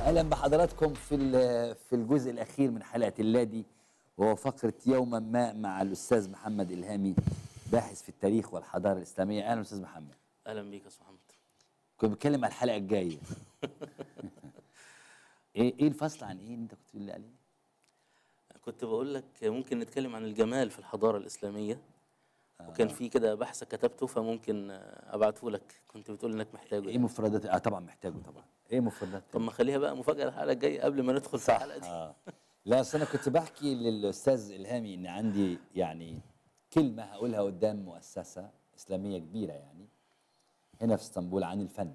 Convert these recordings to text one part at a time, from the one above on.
اهلا بحضراتكم في ال- في الجزء الاخير من حلقه اللادي وهو فقره يوما ما مع الاستاذ محمد الهامي باحث في التاريخ والحضاره الاسلاميه اهلا استاذ محمد اهلا بيك يا استاذ محمد كنت بتكلم على الحلقه الجايه ايه ايه الفصل عن ايه اللي انت كنت بتقول لي عليه كنت بقول لك ممكن نتكلم عن الجمال في الحضاره الاسلاميه وكان في كده بحث كتبته فممكن ابعته لك كنت بتقول انك محتاجه ايه مفردات اه طبعا محتاجه طبعا ايه مفردات طب ما خليها بقى مفاجاه الحلقه الجايه قبل ما ندخل في الحلقه دي اه لا اصل انا كنت بحكي للاستاذ الهامي ان عندي يعني كلمه هقولها قدام مؤسسه اسلاميه كبيره يعني هنا في اسطنبول عن الفن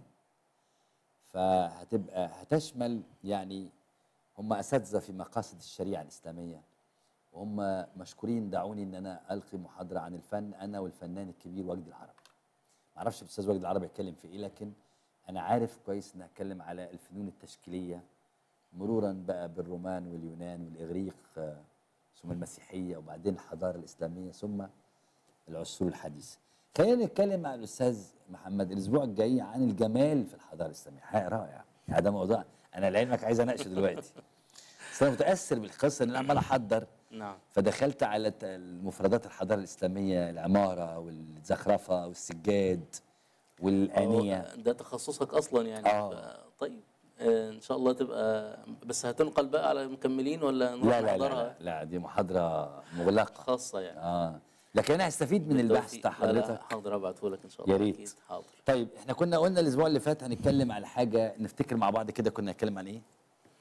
فهتبقى هتشمل يعني هم اساتذه في مقاصد الشريعه الاسلاميه وهم مشكورين دعوني ان انا القي محاضره عن الفن انا والفنان الكبير وجدي العربي معرفش الاستاذ وجدي العربي يتكلم في ايه لكن انا عارف كويس ان هتكلم على الفنون التشكيليه مرورا بقى بالرومان واليونان والاغريق آه، ثم المسيحيه وبعدين الحضاره الاسلاميه ثم العصور الحديثه. خلينا نتكلم مع الاستاذ محمد الاسبوع الجاي عن الجمال في الحضاره الاسلاميه، حاجه رائع. يعني ده موضوع انا لعلمك عايز اناقشه دلوقتي. بس انا متاثر بالقصه ان انا عمال احضر نعم فدخلت على ت- المفردات الحضاره الاسلاميه العماره والزخرفه والسجاد والانيه هو ده تخصصك اصلا يعني آه. ف- طيب آه، ان شاء الله تبقى بس هتنقل بقى على مكملين ولا نروح لا لا لا, نحضرها لا لا دي محاضره مغلقه خاصه يعني اه لكن انا هستفيد من البحث بالتوفيق. بتاع لا لا، حضرتك حاضر ابعته لك ان شاء يا الله ريت. اكيد حاضر طيب احنا كنا قلنا الاسبوع اللي فات هنتكلم على حاجه نفتكر مع بعض كده كنا نتكلم عن ايه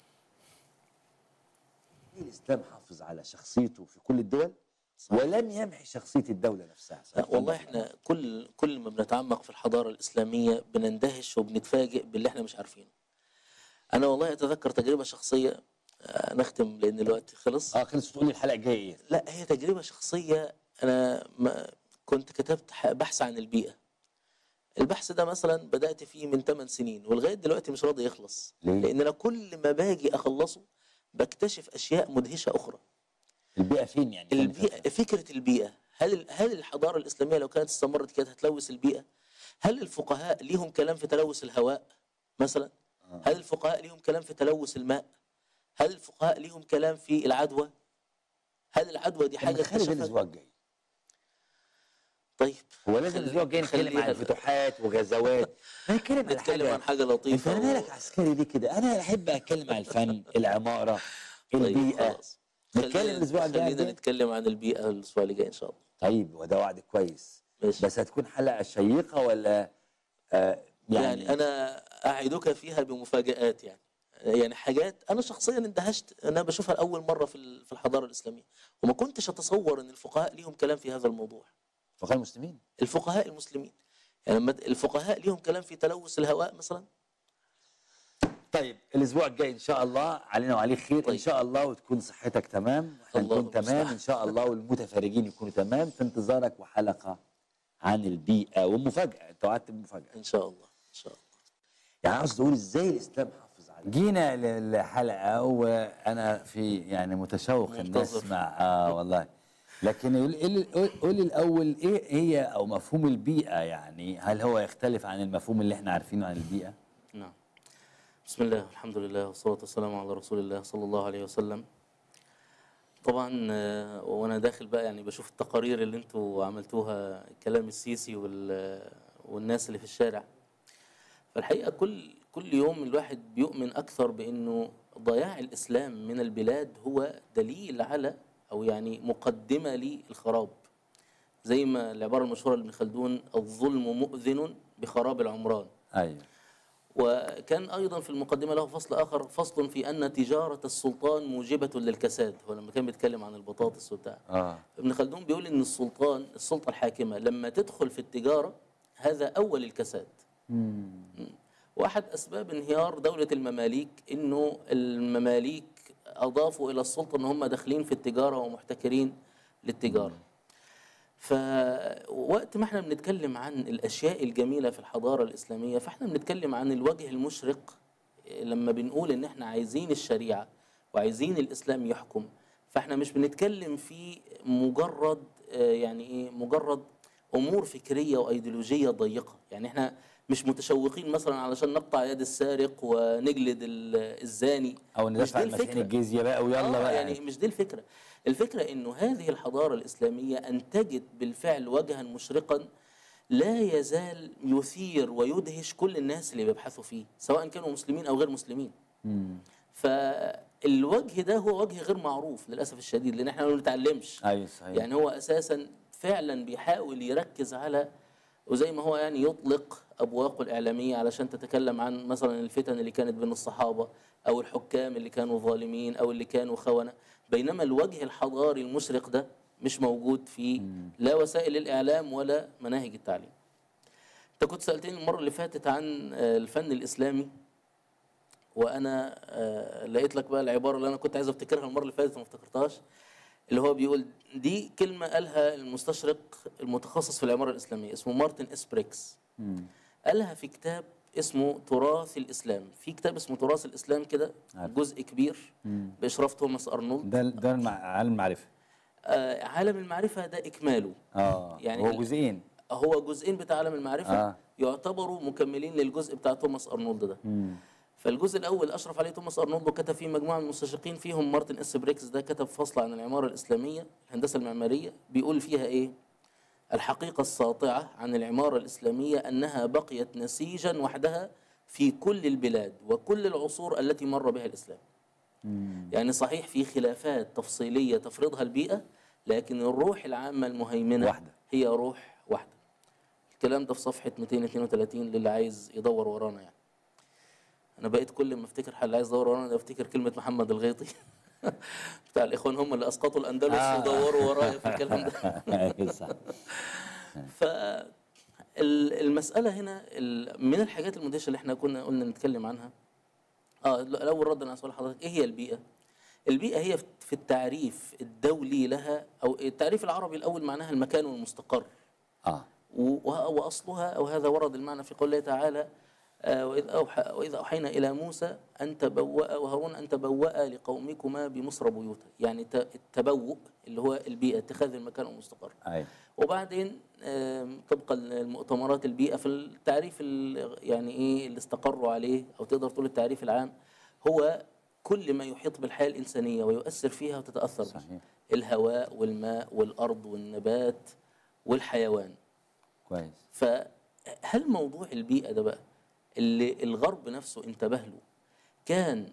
ليه الاسلام حافظ على شخصيته في كل الدول ولم يمحي شخصيه الدوله نفسها لا والله احنا كل كل ما بنتعمق في الحضاره الاسلاميه بنندهش وبنتفاجئ باللي احنا مش عارفينه. انا والله اتذكر تجربه شخصيه آه، نختم لان الوقت خلص. اه خلص تقول لي الحلقه الجايه ايه لا هي تجربه شخصيه انا ما كنت كتبت ح- بحث عن البيئه. البحث ده مثلا بدات فيه من 8 سنين ولغايه دلوقتي مش راضي يخلص. ليه؟ لان انا كل ما باجي اخلصه بكتشف اشياء مدهشه اخرى. البيئه فين يعني كانت البيئة فاكرة؟ فكرة البيئة هل هل الحضارة الإسلامية لو كانت استمرت كانت هتلوث البيئة؟ هل الفقهاء ليهم كلام في تلوث الهواء مثلا؟ هل الفقهاء ليهم كلام في تلوث الماء؟ هل الفقهاء ليهم كلام في العدوى؟ هل العدوى دي حاجه حاجة خلي ده الاسبوع اكتشفها؟ الجاي طيب هو لازم خلي- الاسبوع الجاي نتكلم خليها- عن فتوحات وغزوات نتكلم عن نتكلم حاجه عن حاجة انت لطيفة انا و- مالك عسكري ليه كده انا احب اتكلم عن الفن العماره طيب البيئه خلاص نتكلم خلينا- الاسبوع الجاي خلينا ده؟ نتكلم عن البيئة الأسبوع اللي جاي إن شاء الله طيب وده وعد كويس ماشي. بس هتكون حلقه شيقه ولا آه يعني, يعني انا اعدك فيها بمفاجات يعني يعني حاجات انا شخصيا اندهشت انا بشوفها لاول مره في ال- في الحضاره الاسلاميه وما كنتش اتصور ان الفقهاء ليهم كلام في هذا الموضوع فقهاء المسلمين الفقهاء المسلمين يعني لما الفقهاء ليهم كلام في تلوث الهواء مثلا طيب الاسبوع الجاي ان شاء الله علينا وعليك خير ان طيب. شاء الله وتكون صحتك تمام واحنا الله نكون تمام المستعان. ان شاء الله والمتفرجين يكونوا تمام في انتظارك وحلقه عن البيئه ومفاجاه انت وعدت بمفاجاه ان شاء الله ان شاء الله يعني عاوز اقول ازاي الاسلام حافظ على جينا للحلقه وانا في يعني متشوق ان منتظر. اسمع اه والله لكن قول قول- قول لي الاول ايه هي او مفهوم البيئه يعني هل هو يختلف عن المفهوم اللي احنا عارفينه عن البيئه؟ نعم بسم الله الحمد لله والصلاة والسلام على رسول الله صلى الله عليه وسلم طبعا آه، وانا داخل بقى يعني بشوف التقارير اللي انتوا عملتوها كلام السيسي وال والناس اللي في الشارع فالحقيقة كل كل يوم الواحد بيؤمن أكثر بأنه ضياع الإسلام من البلاد هو دليل على أو يعني مقدمة للخراب زي ما العبارة المشهورة لابن خلدون الظلم مؤذن بخراب العمران ايوه وكان ايضا في المقدمه له فصل اخر فصل في ان تجاره السلطان موجبه للكساد هو لما كان بيتكلم عن البطاطس وبتاع اه ابن خلدون بيقول ان السلطان السلطه الحاكمه لما تدخل في التجاره هذا اول الكساد مم. واحد اسباب انهيار دوله المماليك انه المماليك اضافوا الى السلطه ان هم داخلين في التجاره ومحتكرين للتجاره فوقت ما احنا بنتكلم عن الاشياء الجميله في الحضاره الاسلاميه فاحنا بنتكلم عن الوجه المشرق لما بنقول ان احنا عايزين الشريعه وعايزين الاسلام يحكم فاحنا مش بنتكلم في مجرد آه، يعني ايه مجرد امور فكريه وايديولوجيه ضيقه يعني احنا مش متشوقين مثلا علشان نقطع يد السارق ونجلد ال- الزاني او مش ندفع دي المسيحيين الفكرة. الجزيه بقى ويلا آه بقى يعني مش دي الفكرة الفكرة انه هذه الحضارة الإسلامية أنتجت بالفعل وجها مشرقا لا يزال يثير ويدهش كل الناس اللي بيبحثوا فيه سواء كانوا مسلمين أو غير مسلمين مم. فالوجه ده هو وجه غير معروف للأسف الشديد لأن احنا ما بنتعلمش ايوه صحيح يعني هو اساسا فعلا بيحاول يركز على وزي ما هو يعني يطلق ابواقه الاعلاميه علشان تتكلم عن مثلا الفتن اللي كانت بين الصحابه او الحكام اللي كانوا ظالمين او اللي كانوا خونه بينما الوجه الحضاري المشرق ده مش موجود في لا وسائل الاعلام ولا مناهج التعليم. انت كنت سالتني المره اللي فاتت عن آه، الفن الاسلامي وانا آه، لقيت لك بقى العباره اللي انا كنت عايز افتكرها المره اللي فاتت وما افتكرتهاش اللي هو بيقول دي كلمه قالها المستشرق المتخصص في العماره الاسلاميه اسمه مارتن اسبريكس مم. قالها في كتاب اسمه تراث الاسلام في كتاب اسمه تراث الاسلام كده عارف. جزء كبير مم. باشراف توماس ارنولد ده ده المع... عالم المعرفه آه عالم المعرفه ده اكماله اه يعني هو ال- جزئين هو جزئين بتاع عالم المعرفه آه. يعتبروا مكملين للجزء بتاع توماس ارنولد ده مم. فالجزء الاول اشرف عليه توماس ارنولد وكتب فيه مجموعه من المستشرقين فيهم مارتن اس بريكس ده كتب فصل عن العماره الاسلاميه الهندسه المعماريه بيقول فيها ايه الحقيقه الساطعه عن العماره الاسلاميه انها بقيت نسيجا وحدها في كل البلاد وكل العصور التي مر بها الاسلام مم. يعني صحيح في خلافات تفصيليه تفرضها البيئه لكن الروح العامه المهيمنه واحدة. هي روح واحده الكلام ده في صفحه 232 للي عايز يدور ورانا يعني انا بقيت كل ما افتكر حد عايز يدور ورانا ده افتكر كلمه محمد الغيطي بتاع الاخوان هم اللي اسقطوا الاندلس آه. ودوروا ورايا في الكلام ده أيوة صح ف ال- المسألة هنا ال- من الحاجات المدهشة اللي احنا كنا قلنا نتكلم عنها اه الأول ردا على سؤال حضرتك ايه هي البيئة؟ البيئة هي في التعريف الدولي لها أو التعريف العربي الأول معناها المكان والمستقر اه و- وأصلها أو هذا ورد المعنى في قوله تعالى آه، وإذ أوحى وإذ أوحينا إلى موسى أن تبوأ وهارون أن تبوأ لقومكما بمصر بيوتا يعني ت- التبوء اللي هو البيئة اتخاذ المكان والمستقر ايوه وبعدين آم، طبقا للمؤتمرات البيئة في التعريف ال- يعني ايه اللي استقروا عليه او تقدر تقول التعريف العام هو كل ما يحيط بالحياة الإنسانية ويؤثر فيها وتتأثر به صحيح الهواء والماء والأرض والنبات والحيوان كويس فهل موضوع البيئة ده بقى اللي الغرب نفسه انتبه له كان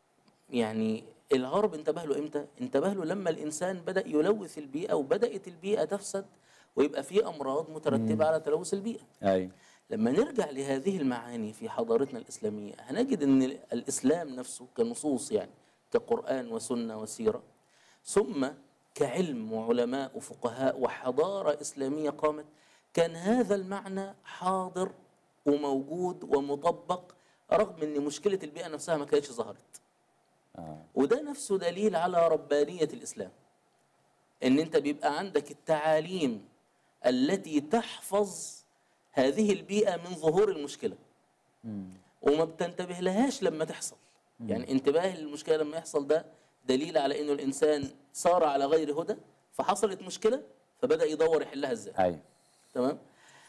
يعني الغرب انتبه له امتى؟ انتبه له لما الانسان بدا يلوث البيئه وبدات البيئه تفسد ويبقى في امراض مترتبه على تلوث البيئه. ايوه لما نرجع لهذه المعاني في حضارتنا الاسلاميه هنجد ان الاسلام نفسه كنصوص يعني كقران وسنه وسيره ثم كعلم وعلماء وفقهاء وحضاره اسلاميه قامت كان هذا المعنى حاضر وموجود ومطبق رغم ان مشكله البيئه نفسها ما كانتش ظهرت. اه وده نفسه دليل على ربانية الإسلام إن أنت بيبقى عندك التعاليم التي تحفظ هذه البيئة من ظهور المشكلة مم. وما بتنتبه لهاش لما تحصل يعني انتباه للمشكلة لما يحصل ده دليل على إنه الإنسان صار على غير هدى فحصلت مشكلة فبدأ يدور يحلها إزاي ايوه تمام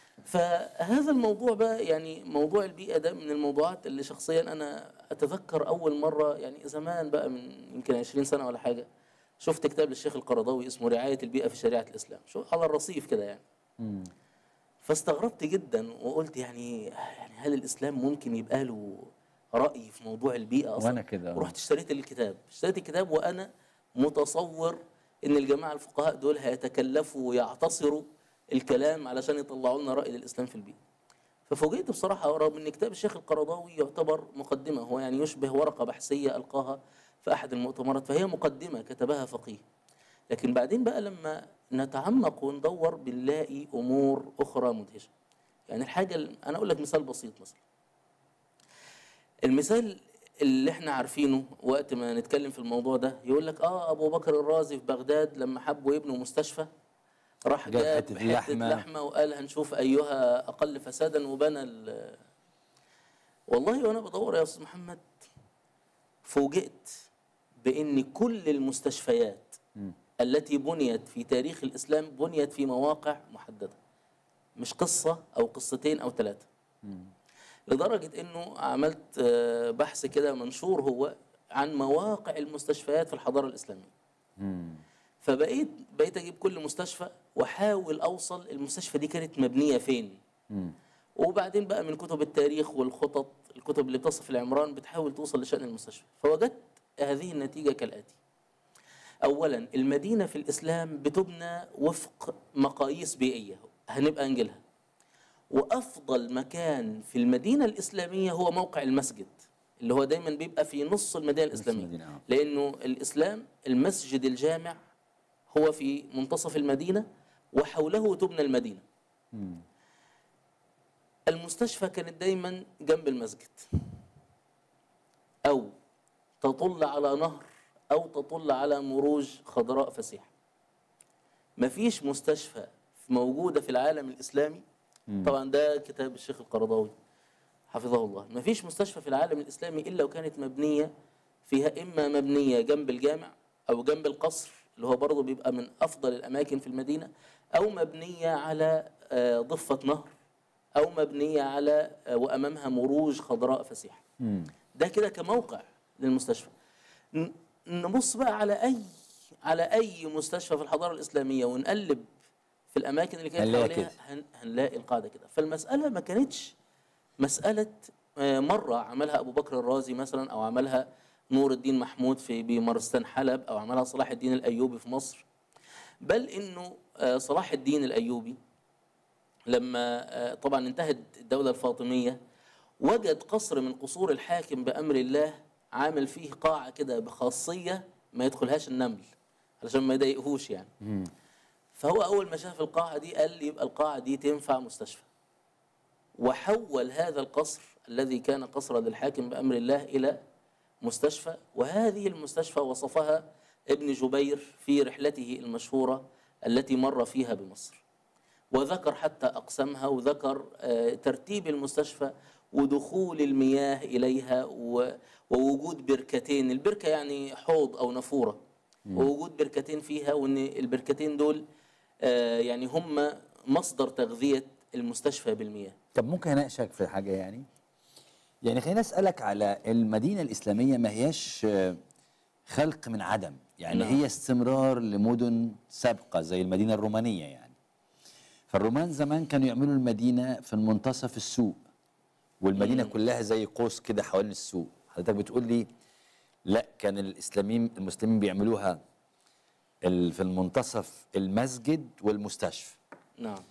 فهذا الموضوع بقى يعني موضوع البيئة ده من الموضوعات اللي شخصيا أنا أتذكر أول مرة يعني زمان بقى من يمكن 20 سنة ولا حاجة شفت كتاب للشيخ القرضاوي اسمه رعاية البيئة في شريعة الإسلام شو على الرصيف كده يعني مم. فاستغربت جدا وقلت يعني يعني هل الإسلام ممكن يبقى له رأي في موضوع البيئة أصلا وانا كده آه. ورحت اشتريت الكتاب اشتريت الكتاب وانا متصور ان الجماعه الفقهاء دول هيتكلفوا ويعتصروا الكلام علشان يطلعوا لنا راي للاسلام في البيئه ففوجئت بصراحه رغم ان كتاب الشيخ القرضاوي يعتبر مقدمه هو يعني يشبه ورقه بحثيه القاها في احد المؤتمرات فهي مقدمه كتبها فقيه لكن بعدين بقى لما نتعمق وندور بنلاقي امور اخرى مدهشه يعني الحاجه ال- انا اقول لك مثال بسيط مثلا المثال اللي احنا عارفينه وقت ما نتكلم في الموضوع ده يقول لك اه ابو بكر الرازي في بغداد لما حبوا يبنوا مستشفى راح جاب جاب حتة حته لحمة. لحمه وقال هنشوف ايها اقل فسادا وبنى ال- والله وانا بدور يا استاذ محمد فوجئت بان كل المستشفيات مم. التي بنيت في تاريخ الاسلام بنيت في مواقع محدده مش قصه او قصتين او ثلاثه لدرجة انه عملت آه، بحث كده منشور هو عن مواقع المستشفيات في الحضارة الإسلامية فبقيت بقيت اجيب كل مستشفى واحاول اوصل المستشفى دي كانت مبنيه فين وبعدين بقى من كتب التاريخ والخطط الكتب اللي بتصف العمران بتحاول توصل لشأن المستشفى فوجدت هذه النتيجة كالآتي أولا المدينة في الإسلام بتبنى وفق مقاييس بيئية هنبقى نجيلها وأفضل مكان في المدينة الإسلامية هو موقع المسجد اللي هو دايما بيبقى في نص المدينة الإسلامية المدينة، آه. لأنه الإسلام المسجد الجامع هو في منتصف المدينة وحوله تبنى المدينة المستشفى كانت دايما جنب المسجد أو تطل على نهر أو تطل على مروج خضراء فسيحة مفيش مستشفى موجودة في العالم الإسلامي طبعا ده كتاب الشيخ القرضاوي حفظه الله مفيش مستشفى في العالم الإسلامي إلا وكانت مبنية فيها إما مبنية جنب الجامع أو جنب القصر اللي هو برضه بيبقى من أفضل الأماكن في المدينة أو مبنية على آه، ضفة نهر أو مبنية على آه، وأمامها مروج خضراء فسيحة ده كده كموقع للمستشفى ن- نبص بقى على أي على أي مستشفى في الحضارة الإسلامية ونقلب في الأماكن اللي كانت هنلاقي حواليها كده. هن هنلاقي القاعدة كده فالمسألة ما كانتش مسألة آه، مرة عملها أبو بكر الرازي مثلا أو عملها نور الدين محمود في بمارستان حلب أو عملها صلاح الدين الأيوبي في مصر بل إنه آه، صلاح الدين الأيوبي لما آه، طبعا انتهت الدولة الفاطمية وجد قصر من قصور الحاكم بأمر الله عامل فيه قاعة كده بخاصية ما يدخلهاش النمل علشان ما يضايقهوش يعني فهو أول ما شاف القاعة دي قال لي يبقى القاعة دي تنفع مستشفى وحول هذا القصر الذي كان قصرا للحاكم بأمر الله إلى مستشفى وهذه المستشفى وصفها ابن جبير في رحلته المشهورة التي مر فيها بمصر وذكر حتى أقسامها وذكر آه، ترتيب المستشفى ودخول المياه إليها و- ووجود بركتين البركة يعني حوض أو نافورة ووجود بركتين فيها وأن البركتين دول آه، يعني هم مصدر تغذية المستشفى بالمياه طب ممكن اناقشك في حاجه يعني يعني خليني اسالك على المدينه الاسلاميه ما هياش آه، خلق من عدم يعني نعم. هي استمرار لمدن سابقه زي المدينه الرومانيه يعني فالرومان زمان كانوا يعملوا المدينه في منتصف السوق والمدينه كلها زي قوس كده حوالين السوق حضرتك بتقول لي لا كان الاسلاميين المسلمين بيعملوها ال- في المنتصف المسجد والمستشفى نعم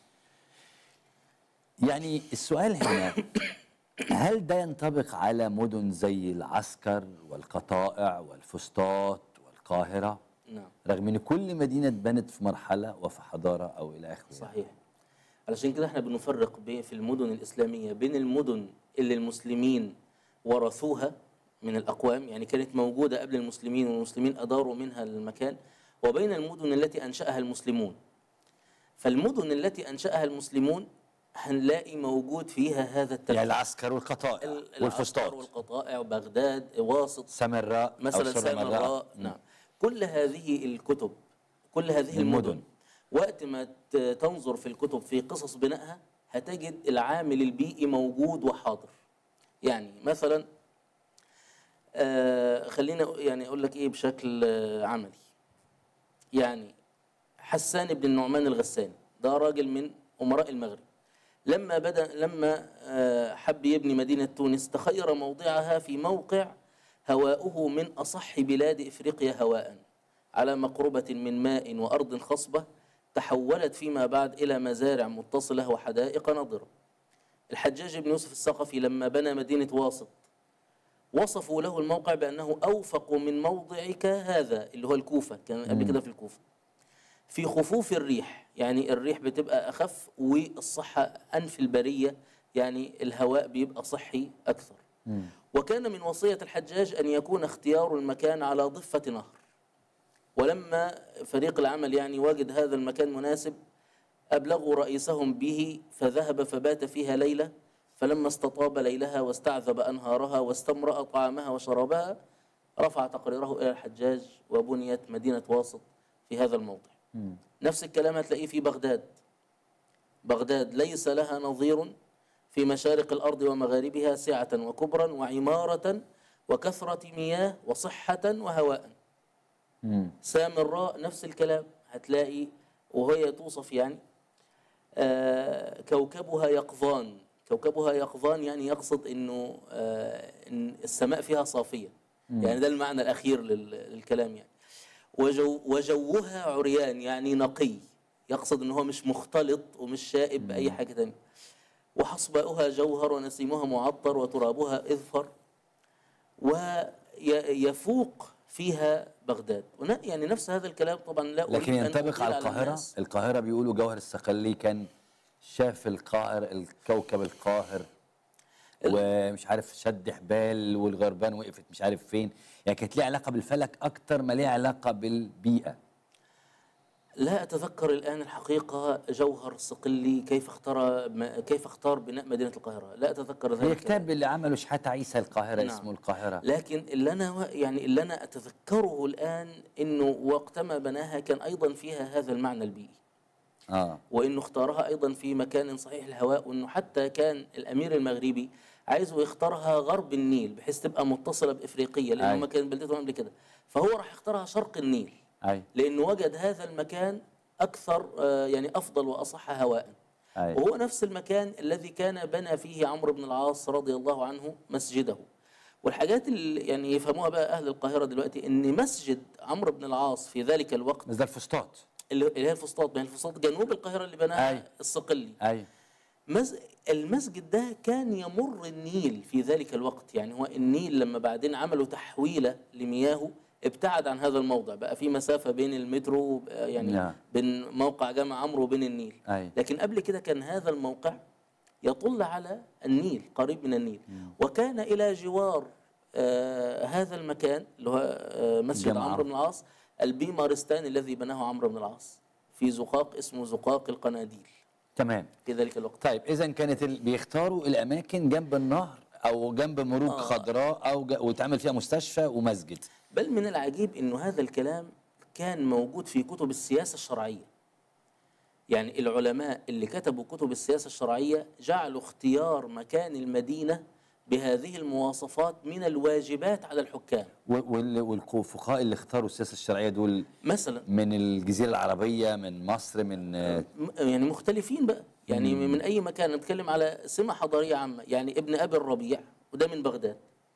يعني السؤال هنا هل ده ينطبق على مدن زي العسكر والقطائع والفسطاط والقاهرة نعم رغم ان كل مدينة اتبنت في مرحلة وفي حضارة او الى اخره يعني. صحيح علشان كده احنا بنفرق بين في المدن الإسلامية بين المدن اللي المسلمين ورثوها من الأقوام يعني كانت موجودة قبل المسلمين والمسلمين أداروا منها المكان وبين المدن التي أنشأها المسلمون فالمدن التي أنشأها المسلمون هنلاقي موجود فيها هذا الترتيب يعني العسكر والقطائع ال- العسكر والفسطاط والقطائع وبغداد واسط سامراء أو مثلا سر سامراء نعم كل هذه الكتب كل هذه المدن. المدن وقت ما ت- تنظر في الكتب في قصص بنائها هتجد العامل البيئي موجود وحاضر يعني مثلا آه خلينا أ- يعني اقول لك ايه بشكل آه عملي يعني حسان بن النعمان الغساني ده راجل من امراء المغرب لما بدا لما آه، حب يبني مدينه تونس تخير موضعها في موقع هواؤه من اصح بلاد افريقيا هواء على مقربه من ماء وارض خصبه تحولت فيما بعد الى مزارع متصله وحدائق نضره الحجاج بن يوسف الثقفي لما بنى مدينه واسط وصفوا له الموقع بانه اوفق من موضعك هذا اللي هو الكوفه كان قبل كده في الكوفه في خفوف الريح يعني الريح بتبقى أخف والصحة أنف البرية يعني الهواء بيبقى صحي أكثر وكان من وصية الحجاج أن يكون اختيار المكان على ضفة نهر ولما فريق العمل يعني وجد هذا المكان مناسب أبلغوا رئيسهم به فذهب فبات فيها ليلة فلما استطاب ليلها واستعذب أنهارها واستمرأ طعامها وشرابها رفع تقريره إلى الحجاج وبنيت مدينة واسط في هذا الموضع نفس الكلام هتلاقيه في بغداد بغداد ليس لها نظير في مشارق الأرض ومغاربها سعة وكبرا وعمارة وكثرة مياه وصحة وهواء مم. سامراء نفس الكلام هتلاقي وهي توصف يعني آه كوكبها يقظان كوكبها يقظان يعني يقصد انه آه ان السماء فيها صافيه يعني ده المعنى الاخير لل- للكلام يعني وجو وجوها عريان يعني نقي يقصد ان هو مش مختلط ومش شائب باي حاجه تانية وحصباؤها جوهر ونسيمها معطر وترابها اذفر ويفوق فيها بغداد ونا- يعني نفس هذا الكلام طبعا لا أريد لكن أن ينطبق أطيل على القاهرة الناس. القاهرة بيقولوا جوهر الصقلي كان شاف القاهر الكوكب القاهر ومش عارف شد حبال والغربان وقفت مش عارف فين يعني كانت ليها علاقة بالفلك أكتر ما ليها علاقة بالبيئة لا أتذكر الآن الحقيقة جوهر الصقلي كيف اختار ما- كيف اختار بناء مدينة القاهرة لا أتذكر هي ذلك كتاب اللي عمله شحاتة عيسى القاهرة نعم. اسمه القاهرة لكن اللي أنا يعني اللي أنا أتذكره الآن إنه وقتما بناها كان أيضا فيها هذا المعنى البيئي اه وانه اختارها ايضا في مكان صحيح الهواء وانه حتى كان الامير المغربي عايزه يختارها غرب النيل بحيث تبقى متصله بافريقيه لانه أي. ما كان بلدتهم قبل كده فهو راح يختارها شرق النيل اي لانه وجد هذا المكان اكثر آه، يعني افضل واصح هواء اي وهو نفس المكان الذي كان بنى فيه عمرو بن العاص رضي الله عنه مسجده والحاجات اللي يعني يفهموها بقى اهل القاهره دلوقتي ان مسجد عمرو بن العاص في ذلك الوقت بس ده الفسطاط اللي اللي هي الفسطاط ما هي الفسطاط جنوب القاهره اللي بناها أي. الصقلي اي مز... المسجد ده كان يمر النيل في ذلك الوقت يعني هو النيل لما بعدين عملوا تحويلة لمياهه ابتعد عن هذا الموضع بقى في مسافة بين المترو آه، يعني نعم. بين موقع جامع عمرو وبين النيل أي. لكن قبل كده كان هذا الموقع يطل على النيل قريب من النيل وكان إلى جوار آه هذا المكان اللي هو آه مسجد جامع عمرو عمرو. بن العاص البيمارستان الذي بناه عمرو بن العاص في زقاق اسمه زقاق القناديل تمام في ذلك الوقت طيب اذا كانت ال... بيختاروا الاماكن جنب النهر او جنب مروج آه. خضراء او ج... ويتعمل فيها مستشفى ومسجد بل من العجيب انه هذا الكلام كان موجود في كتب السياسه الشرعيه. يعني العلماء اللي كتبوا كتب السياسه الشرعيه جعلوا اختيار مكان المدينه بهذه المواصفات من الواجبات على الحكام. و- وال... والفقهاء اللي اختاروا السياسه الشرعيه دول مثلا من الجزيره العربيه من مصر من آه، م- يعني مختلفين بقى يعني من اي مكان نتكلم على سمه حضاريه عامه يعني ابن ابي الربيع وده من بغداد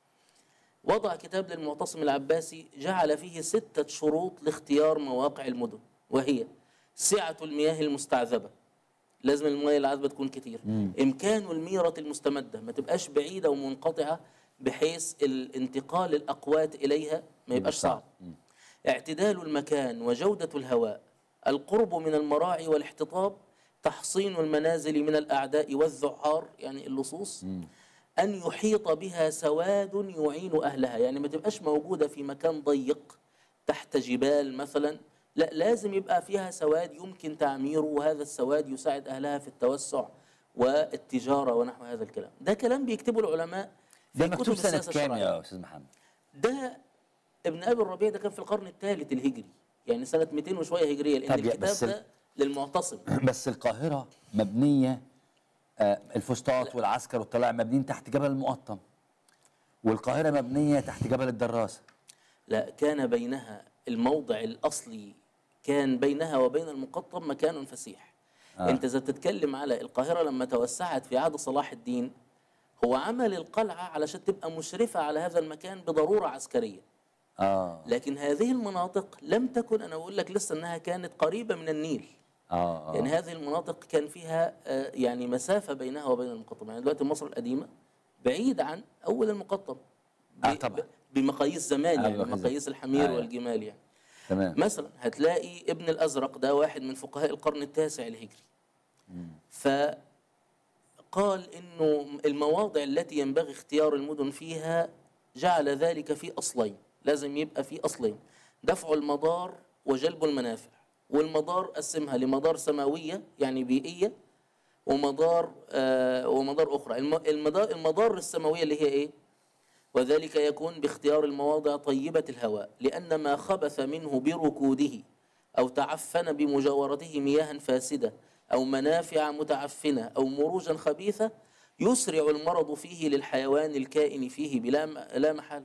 وضع كتاب للمعتصم العباسي جعل فيه ستة شروط لاختيار مواقع المدن وهي سعة المياه المستعذبة لازم المياه العذبة تكون كتير إمكان الميرة المستمدة ما تبقاش بعيدة ومنقطعة بحيث الانتقال الأقوات إليها ما يبقاش صعب اعتدال المكان وجودة الهواء القرب من المراعي والاحتطاب تحصين المنازل من الأعداء والذعار يعني اللصوص أن يحيط بها سواد يعين أهلها يعني ما تبقاش موجودة في مكان ضيق تحت جبال مثلا لا لازم يبقى فيها سواد يمكن تعميره وهذا السواد يساعد أهلها في التوسع والتجارة ونحو هذا الكلام ده كلام بيكتبه العلماء ده في مكتوب كتب سنه السياسة كام الشرعية يا استاذ محمد ده ابن ابي الربيع ده كان في القرن الثالث الهجري يعني سنه 200 وشويه هجريه لان طب يا- الكتاب بس ال- ده للمعتصم بس القاهره مبنيه آه، الفسطاط والعسكر والطلائع مبنيين تحت جبل المقطم والقاهره مبنيه تحت جبل الدراسه لا كان بينها الموضع الاصلي كان بينها وبين المقطم مكان فسيح آه. آه. انت اذا تتكلم على القاهره لما توسعت في عهد صلاح الدين هو عمل القلعه علشان تبقى مشرفه على هذا المكان بضروره عسكريه اه لكن هذه المناطق لم تكن انا اقول لك لسه انها كانت قريبه من النيل اه اه يعني هذه المناطق كان فيها آه، يعني مسافة بينها وبين المقطم يعني دلوقتي مصر القديمة بعيد عن أول المقطم ب- آه، طبعا. ب- بمقاييس زمان آه، يعني بمقاييس مقاييس الحمير آه. والجمال يعني تمام مثلا هتلاقي ابن الأزرق ده واحد من فقهاء القرن التاسع الهجري فقال إنه المواضع التي ينبغي اختيار المدن فيها جعل ذلك في أصلين لازم يبقى في أصلين دفع المضار وجلب المنافع والمضار قسمها لمضار سماوية يعني بيئية ومضار آه ومضار أخرى الم- المضار, المضار السماوية اللي هي إيه؟ وذلك يكون باختيار المواضع طيبة الهواء لأن ما خبث منه بركوده أو تعفن بمجاورته مياه فاسدة أو منافع متعفنة أو مروجا خبيثة يسرع المرض فيه للحيوان الكائن فيه بلا م- لا محالة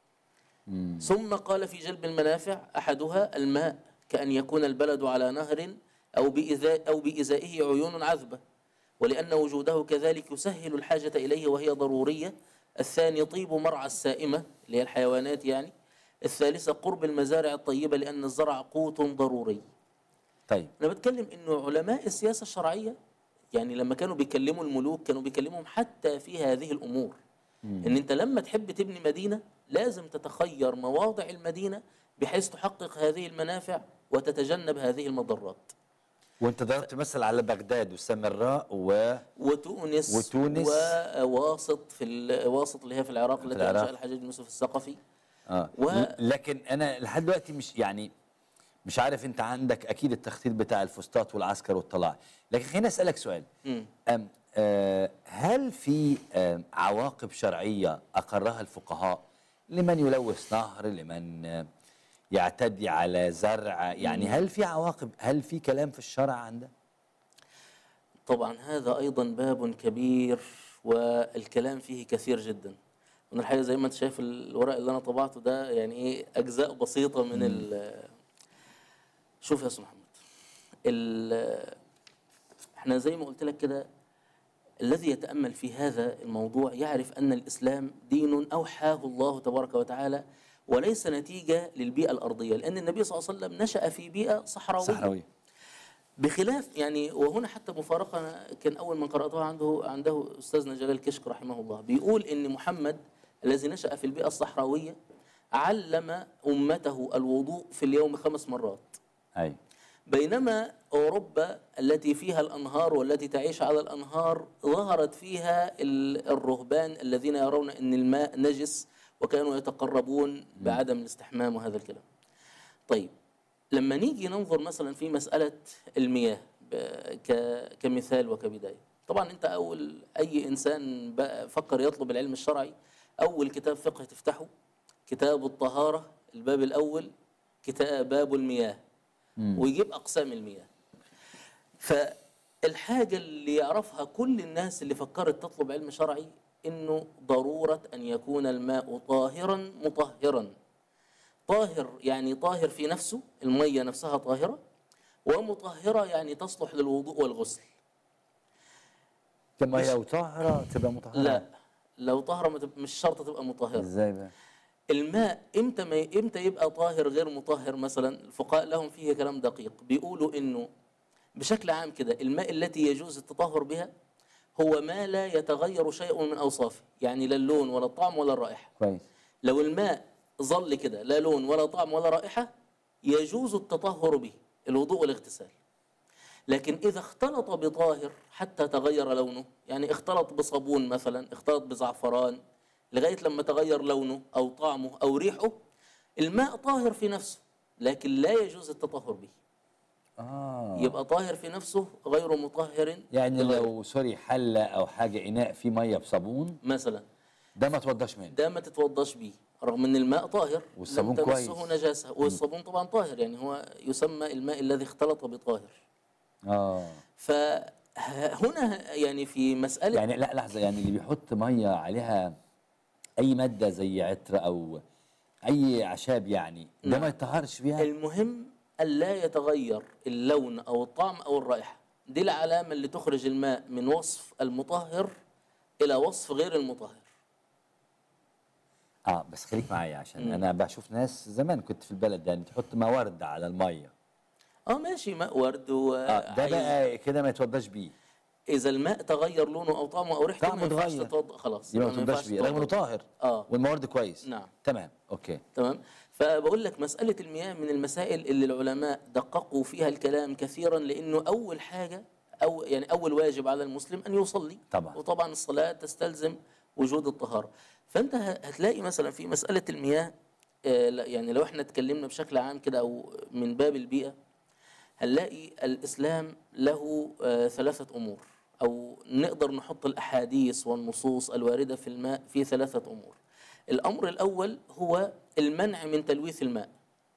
ثم قال في جلب المنافع أحدها الماء كأن يكون البلد على نهر أو بإزاء أو بإزائه عيون عذبة ولأن وجوده كذلك يسهل الحاجة إليه وهي ضرورية الثاني طيب مرعى السائمة اللي هي الحيوانات يعني الثالثة قرب المزارع الطيبة لأن الزرع قوت ضروري طيب أنا بتكلم إنه علماء السياسة الشرعية يعني لما كانوا بيكلموا الملوك كانوا بيكلمهم حتى في هذه الأمور إن أنت لما تحب تبني مدينة لازم تتخير مواضع المدينة بحيث تحقق هذه المنافع وتتجنب هذه المضرات وانت ضربت مثل على بغداد والسامراء و وتونس وتونس. وواسط في ال- واسط اللي هي في العراق التي العراق. أنشأ الحجاج بن يوسف الثقفي اه و- ل- لكن انا لحد دلوقتي مش يعني مش عارف انت عندك اكيد التخطيط بتاع الفسطاط والعسكر والطلاع لكن خليني اسالك سؤال مم. أم آه هل في آم، عواقب شرعيه اقرها الفقهاء لمن يلوث نهر لمن آه، يعتدي على زرع يعني هل في عواقب هل في كلام في الشرع عن ده طبعا هذا أيضا باب كبير والكلام فيه كثير جدا من الحقيقة زي ما انت شايف الورق اللي أنا طبعته ده يعني إيه أجزاء بسيطة من ال شوف يا أستاذ محمد ال- احنا زي ما قلت لك كده الذي يتأمل في هذا الموضوع يعرف أن الإسلام دين أوحاه الله تبارك وتعالى وليس نتيجة للبيئة الأرضية لأن النبي صلى الله عليه وسلم نشأ في بيئة صحراوية صحراوي بخلاف يعني وهنا حتى مفارقة أنا كان أول من قرأتها عنده عنده أستاذنا جلال كشك رحمه الله بيقول إن محمد الذي نشأ في البيئة الصحراوية علم أمته الوضوء في اليوم خمس مرات اي بينما أوروبا التي فيها الأنهار والتي تعيش على الأنهار ظهرت فيها ال- الرهبان الذين يرون أن الماء نجس وكانوا يتقربون بعدم الاستحمام وهذا الكلام طيب لما نيجي ننظر مثلا في مسألة المياه ب- ك- كمثال وكبداية طبعا أنت أول أي إنسان بقى فكر يطلب العلم الشرعي أول كتاب فقه تفتحه كتاب الطهارة الباب الأول كتاب باب المياه ويجيب أقسام المياه فالحاجة اللي يعرفها كل الناس اللي فكرت تطلب علم شرعي إنه ضرورة أن يكون الماء طاهرا مطهرا طاهر يعني طاهر في نفسه المية نفسها طاهرة ومطهرة يعني تصلح للوضوء والغسل طب ما هي لو طاهره تبقى مطهره لا لو طاهرة ما تب- مش شرط تبقى مطهرة ازاي بقى الماء امتى ما امتى يبقى طاهر غير مطهر مثلا الفقهاء لهم فيه كلام دقيق بيقولوا انه بشكل عام كده الماء التي يجوز التطهر بها هو ما لا يتغير شيء من اوصافه يعني لا اللون ولا الطعم ولا الرائحه كويس لو الماء ظل كده لا لون ولا طعم ولا رائحه يجوز التطهر به الوضوء والاغتسال لكن إذا اختلط بطاهر حتى تغير لونه يعني اختلط بصابون مثلا اختلط بزعفران لغاية لما تغير لونه أو طعمه أو ريحه الماء طاهر في نفسه لكن لا يجوز التطهر به اه يبقى طاهر في نفسه غير مطهر يعني لغيره. لو سوري حله او حاجه اناء فيه ميه بصابون مثلا ده ما توضاش منه ده ما تتوضاش بيه رغم ان الماء طاهر والصابون لم تمسه كويس. نجاسة والصابون طبعا طاهر يعني هو يسمى الماء الذي اختلط بطاهر اه فهنا يعني في مسألة يعني لا لحظه يعني اللي بيحط ميه عليها اي ماده زي عطر او اي اعشاب يعني ده نعم. ما يطهرش بيها المهم ألا يتغير اللون أو الطعم أو الرائحة دي العلامة اللي تخرج الماء من وصف المطهر إلى وصف غير المطهر اه بس خليك معايا عشان انا بشوف ناس زمان كنت في البلد يعني تحط موارد على الميه اه ماشي ماء ورد و اه ده بقى كده ما يتوضاش بيه إذا الماء تغير لونه أو طعمه أو ريحته طعمه ما ينفعش اتغير. تتوضأ خلاص يبقى ما يبقى يتوضاش بيه رغم انه تتوضأ. طاهر اه والموارد كويس نعم. تمام اوكي تمام فبقول لك مسألة المياه من المسائل اللي العلماء دققوا فيها الكلام كثيرا لأنه أول حاجة أو يعني أول واجب على المسلم أن يصلي طبعا. وطبعا الصلاة تستلزم وجود الطهارة فأنت ه- هتلاقي مثلا في مسألة المياه آه، لا- يعني لو احنا اتكلمنا بشكل عام كده أو من باب البيئة هنلاقي الإسلام له آه، ثلاثة أمور أو نقدر نحط الأحاديث والنصوص الواردة في الماء في ثلاثة أمور الأمر الأول هو المنع من تلويث الماء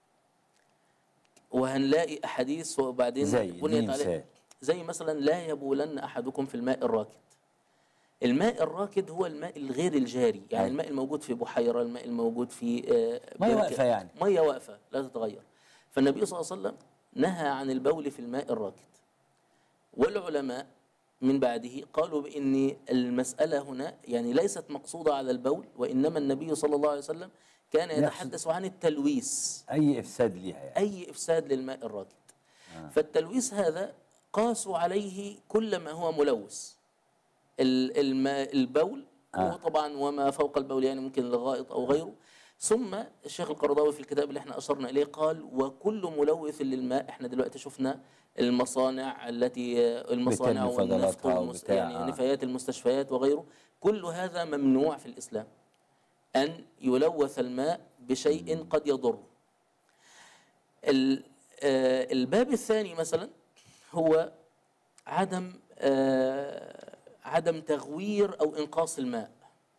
وهنلاقي أحاديث وبعدين زي بنيت اديني عليها مثال زي مثلا لا يبولن أحدكم في الماء الراكد الماء الراكد هو الماء الغير الجاري يعني أيوة. الماء الموجود في بحيرة الماء الموجود في آه، مية بركة. واقفة يعني. مية واقفة لا تتغير فالنبي صلى الله عليه وسلم نهى عن البول في الماء الراكد والعلماء من بعده قالوا بأن المسألة هنا يعني ليست مقصودة على البول وإنما النبي صلى الله عليه وسلم كان يقصد- يتحدث عن التلويث اي افساد ليها يعني أي إفساد للماء الراكد فالتلويث هذا قاسوا عليه كل ما هو ملوث ال- الماء البول هو آه. طبعا وما فوق البول يعني ممكن الغائط أو غيره ثم الشيخ القرضاوي في الكتاب اللي احنا أشرنا إليه قال وكل ملوث للماء احنا دلوقتي شفنا المصانع التي المصانع بترمي والنفط فضلاتها والمس... وبتاع، يعني آه. نفايات المستشفيات وغيره كل هذا ممنوع في الإسلام أن يلوث الماء بشيء قد يضره ال- آه، الباب الثاني مثلا هو عدم آه، عدم تغوير او انقاص الماء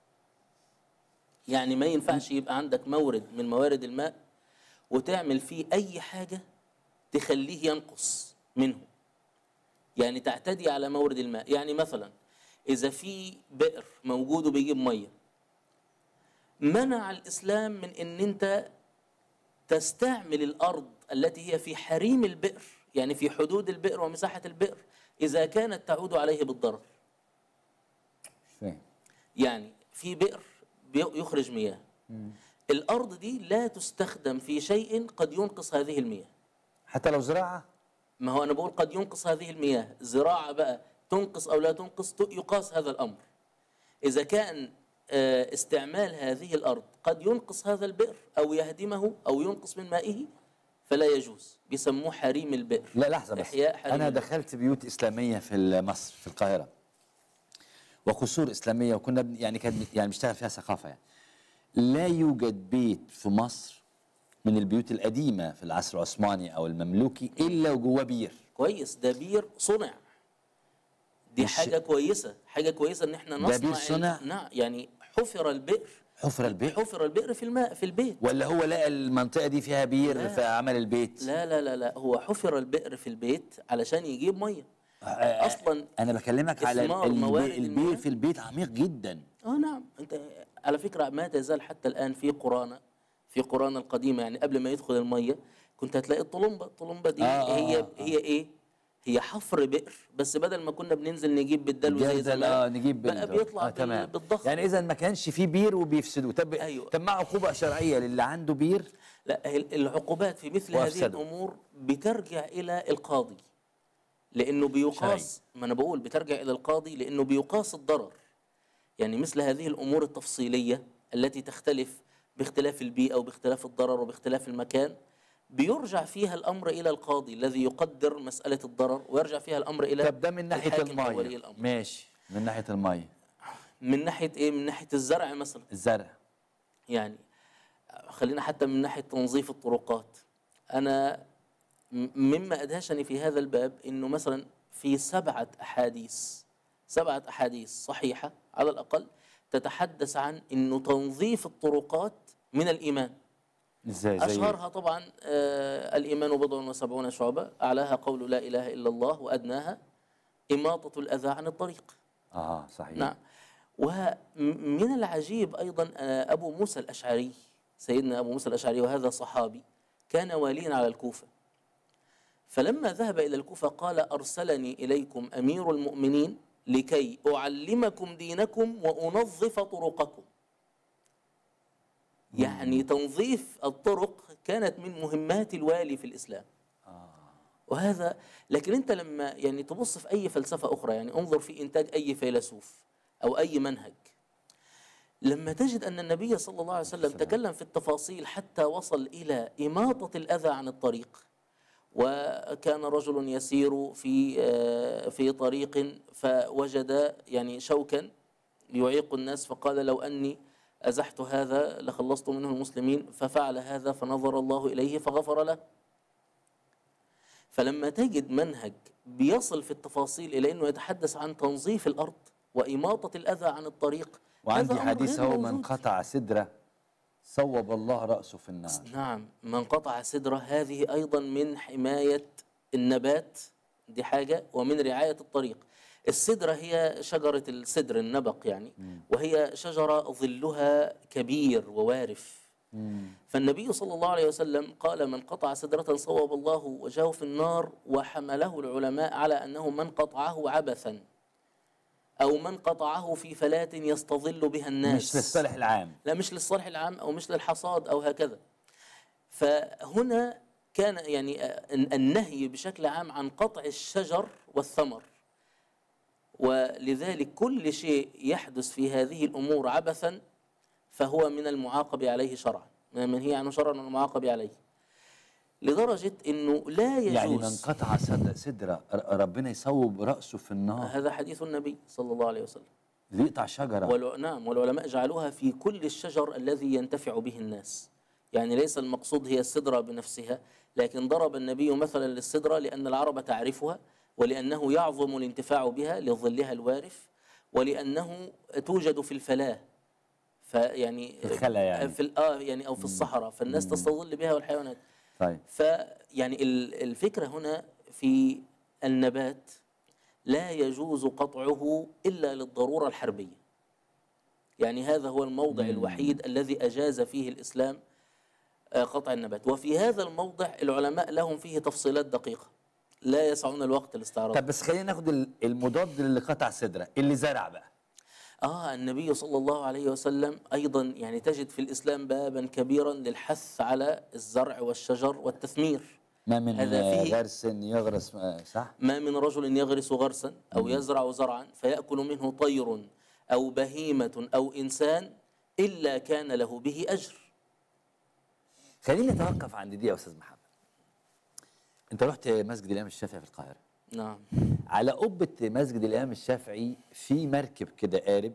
يعني ما ينفعش يبقى عندك مورد من موارد الماء وتعمل فيه اي حاجه تخليه ينقص منه يعني تعتدي على مورد الماء يعني مثلا اذا في بئر موجود وبيجيب ميه منع الاسلام من ان انت تستعمل الأرض التي هي في حريم البئر يعني في حدود البئر ومساحة البئر إذا كانت تعود عليه بالضرر مش فاهم يعني في بئر بي- يخرج مياه الأرض دي لا تستخدم في شيء قد ينقص هذه المياه حتى لو زراعه ما هو أنا بقول قد ينقص هذه المياه زراعة بقى تنقص أو لا تنقص ت- يقاس هذا الأمر إذا كان آه، استعمال هذه الأرض قد ينقص هذا البئر أو يهدمه أو ينقص من مائه فلا يجوز بيسموه حريم البئر لا لحظه بس إحياء حريم انا البئر. دخلت بيوت اسلاميه في مصر في القاهره وقصور اسلاميه وكنا بن- يعني كان يعني بنشتغل فيها ثقافه يعني لا يوجد بيت في مصر من البيوت القديمه في العصر العثماني او المملوكي الا وجواه بير كويس ده بير صنع دي مش- حاجة كويسة حاجة كويسة إن إحنا ده نصنع بير ال- صنع؟ نعم يعني حفر البئر حفر البير حفر البئر في الماء في البيت ولا هو لقى المنطقه دي فيها بير لا. فعمل البيت لا لا لا لا هو حفر البئر في البيت علشان يجيب مية أصلا انا بكلمك على إثمار البي- موارد البير المياه. في البيت عميق جدا اه نعم انت على فكره ما تزال حتى الان في قرانا في قرانا القديمه يعني قبل ما يدخل الميه كنت هتلاقي الطلمبه الطلمبه دي آه، آه، هي آه، هي ايه هي حفر بئر بس بدل ما كنا بننزل نجيب بالدلو زي جردل زمان اه نجيب بقى بال- بيطلع آه تمام بال- بالضخم يعني اذا ما كانش في بير وبيفسدوه طب أيوة. طب ما عقوبه شرعيه للي عنده بير لا هي العقوبات في مثل هذه وأفسدوا. الامور بترجع الى القاضي لانه بيقاس ما انا بقول بترجع الى القاضي لانه بيقاس الضرر يعني مثل هذه الامور التفصيليه التي تختلف باختلاف البيئه وباختلاف الضرر وباختلاف المكان بيرجع فيها الامر الى القاضي الذي يقدر مساله الضرر ويرجع فيها الامر الى طب ده من ناحيه الحاكم أو ولي الميه الامر ماشي من ناحيه الميه من ناحيه ايه من ناحيه الزرع مثلا الزرع يعني خلينا حتى من ناحيه تنظيف الطرقات انا م- مما ادهشني في هذا الباب انه مثلا في سبعه احاديث سبعه احاديث صحيحه على الاقل تتحدث عن انه تنظيف الطرقات من الايمان ازاي زي اشهرها طبعا آه الايمان بضع وسبعون شعبه اعلاها قول لا اله الا الله وادناها اماطه الاذى عن الطريق اه صحيح نعم ومن العجيب أيضا آه، أبو موسى الأشعري سيدنا أبو موسى الأشعري وهذا صحابي كان واليا على الكوفة فلما ذهب إلى الكوفة قال أرسلني إليكم أمير المؤمنين لكي أعلمكم دينكم وأنظف طرقكم يعني تنظيف الطرق كانت من مهمات الوالي في الإسلام وهذا لكن انت لما يعني تبص في اي فلسفه اخرى يعني انظر في انتاج اي فيلسوف او اي منهج لما تجد ان النبي صلى الله عليه وسلم تكلم في التفاصيل حتى وصل الى اماطه الاذى عن الطريق وكان رجل يسير في آه، في طريق فوجد يعني شوكا يعيق الناس فقال لو اني ازحت هذا لخلصت منه المسلمين ففعل هذا فنظر الله اليه فغفر له فلما تجد منهج بيصل في التفاصيل الى انه يتحدث عن تنظيف الارض واماطه الاذى عن الطريق وعندي هذا أمر حديث غير هو من موجود. قطع سدره صوب الله راسه في النار نعم من قطع سدره هذه ايضا من حمايه النبات دي حاجه ومن رعايه الطريق السدرة هي شجرة السدر النبق يعني وهي شجرة ظلها كبير ووارف فالنبي صلى الله عليه وسلم قال من قطع سدرة صوب الله وجهه في النار وحمله العلماء على أنه من قطعه عبثا أو من قطعه في فلاة يستظل بها الناس مش للصالح العام لا مش للصالح العام أو مش للحصاد أو هكذا فهنا كان يعني آه، النهي بشكل عام عن قطع الشجر والثمر ولذلك كل شيء يحدث في هذه الأمور عبثا فهو من المعاقب عليه شرعا ما منهي عنه شرعا والمعاقب عليه لدرجة أنه لا يجوز يعني من قطع صد- سدرة ر- ربنا يصوب رأسه في النار هذا حديث النبي صلى الله عليه وسلم اللي يقطع شجرة والع... نعم والعلماء جعلوها في كل الشجر الذي ينتفع به الناس يعني ليس المقصود هي السدرة بنفسها لكن ضرب النبي مثلا للسدرة لأن العرب تعرفها ولأنه يعظم الانتفاع بها لظلها الوارف ولأنه توجد في الفلاة فيعني في الخلا يعني. في ال- اه يعني او في الصحراء فالناس تستظل بها والحيوانات طيب فيعني ال- الفكرة هنا في النبات لا يجوز قطعه إلا للضرورة الحربية يعني هذا هو الموضع الوحيد الذي أجاز فيه الإسلام آه، قطع النبات وفي هذا الموضع العلماء لهم فيه تفصيلات دقيقة لا يسعون الوقت الاستعراض طب بس خلينا ناخد ال- المضاد اللي قطع صدرة اللي زرع بقى آه النبي صلى الله عليه وسلم أيضا يعني تجد في الإسلام بابا كبيرا للحث على الزرع والشجر والتثمير ما من هذا آه، فيه- غرس يغرس آه، صح ما من رجل يغرس غرسا أو يزرع زرعا فيأكل منه طير أو بهيمة أو إنسان إلا كان له به أجر خلينا نتوقف عند دي يا استاذ محمد انت رحت مسجد الامام الشافعي في القاهره نعم على قبة مسجد الإمام الشافعي في مركب كده قارب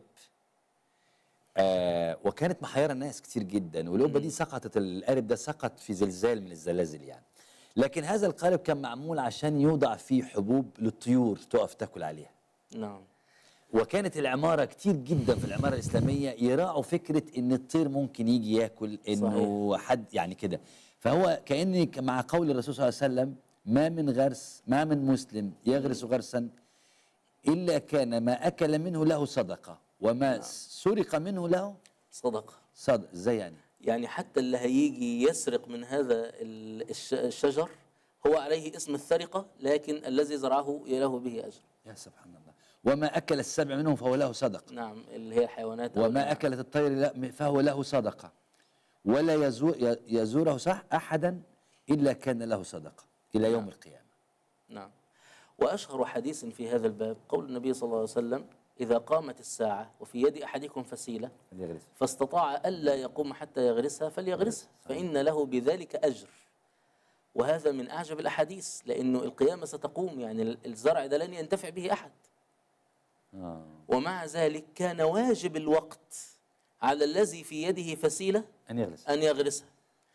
آه وكانت محيرة الناس كتير جدا والقبة دي سقطت القارب ده سقط في زلزال من الزلازل يعني لكن هذا القارب كان معمول عشان يوضع فيه حبوب للطيور تقف تاكل عليها نعم وكانت العمارة كتير جدا في العمارة الإسلامية يراعوا فكرة إن الطير ممكن يجي ياكل إنه حد يعني كده فهو كأن مع قول الرسول صلى الله عليه وسلم ما من غرس ما من مسلم يغرس غرسا إلا كان ما أكل منه له صدقة وما سرق منه له صدقة صدق إزاي يعني يعني حتى اللي هيجي يسرق من هذا ال- الش- الشجر هو عليه اسم السرقة لكن الذي زرعه له به أجر يا سبحان الله وما أكل السبع منهم فهو له صدقة نعم اللي هي حيوانات أو وما النعم. أكلت الطير لا- فهو له صدقة ولا يزور يزوره صح أحدا إلا كان له صدقة إلى يوم القيامة نعم وأشهر حديث في هذا الباب قول النبي صلى الله عليه وسلم إذا قامت الساعة وفي يد أحدكم فسيلة يغرس فاستطاع ألا يقوم حتى يغرسها فليغرسها فإن له بذلك أجر وهذا من أعجب الأحاديث لأنه القيامة ستقوم يعني ال- الزرع ده لن ينتفع به أحد آه. ومع ذلك كان واجب الوقت على الذي في يده فسيلة أن يغرس أن يغرسها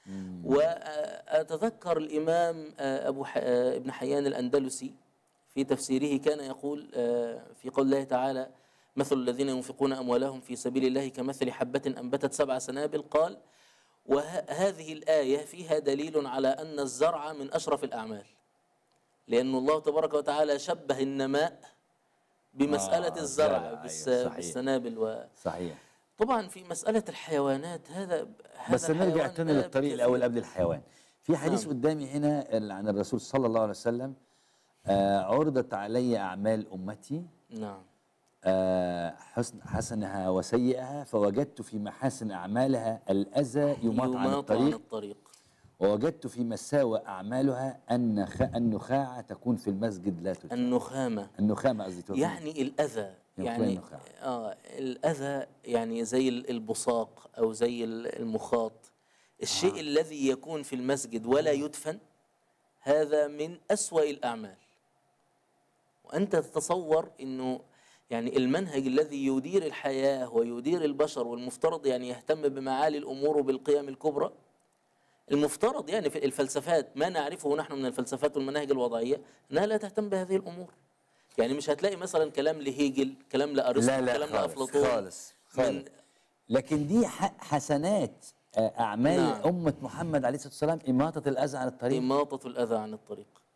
وأتذكر الإمام آه، أبو ح- آه، ابن حيان الأندلسي في تفسيره كان يقول آه، في قول الله تعالى مثل الذين ينفقون أموالهم في سبيل الله كمثل حبة أنبتت سبع سنابل قال وهذه الآية فيها دليل على أن الزرع من أشرف الأعمال لأن الله تبارك وتعالى شبه النماء بمسألة آه، الزرع الزرع، بالس- أيوة، صحيح. بالسنابل و... صحيح طبعا في مسألة الحيوانات هذا هذا بس نرجع الحيوان تاني ده للطريق كثير. الأول قبل الحيوان في حديث نعم. قدامي هنا ال- عن الرسول صلى الله عليه وسلم آه عرضت علي أعمال أمتي نعم آه حسن حسنها وسيئها فوجدت في محاسن أعمالها الأذى يماط عن يماط عن الطريق الطريق ووجدت في مساوئ أعمالها أن خ... النخاعة تكون في المسجد لا تترك النخامة النخامة قصدي تقول. يعني الأذى يكون يعني النخاع. آه الأذى يعني زي ال- البصاق أو زي ال- المخاط الشيء آه. آه. الذي يكون في المسجد ولا يدفن هذا من أسوأ الأعمال وأنت تتصور أنه يعني المنهج الذي يدير الحياة ويدير البشر والمفترض يعني يهتم بمعالي الأمور وبالقيم الكبرى المفترض يعني في الفلسفات ما نعرفه نحن من الفلسفات والمناهج الوضعية أنها لا تهتم بهذه الأمور يعني مش هتلاقي مثلا كلام لهيجل كلام لأرسطو لا لا كلام خالص لأفلاطون خالص من خالص لكن دي ح- حسنات آه، أعمال نعم. أمة محمد عليه الصلاة والسلام إماطة الأذى عن الطريق إماطة الأذى عن الطريق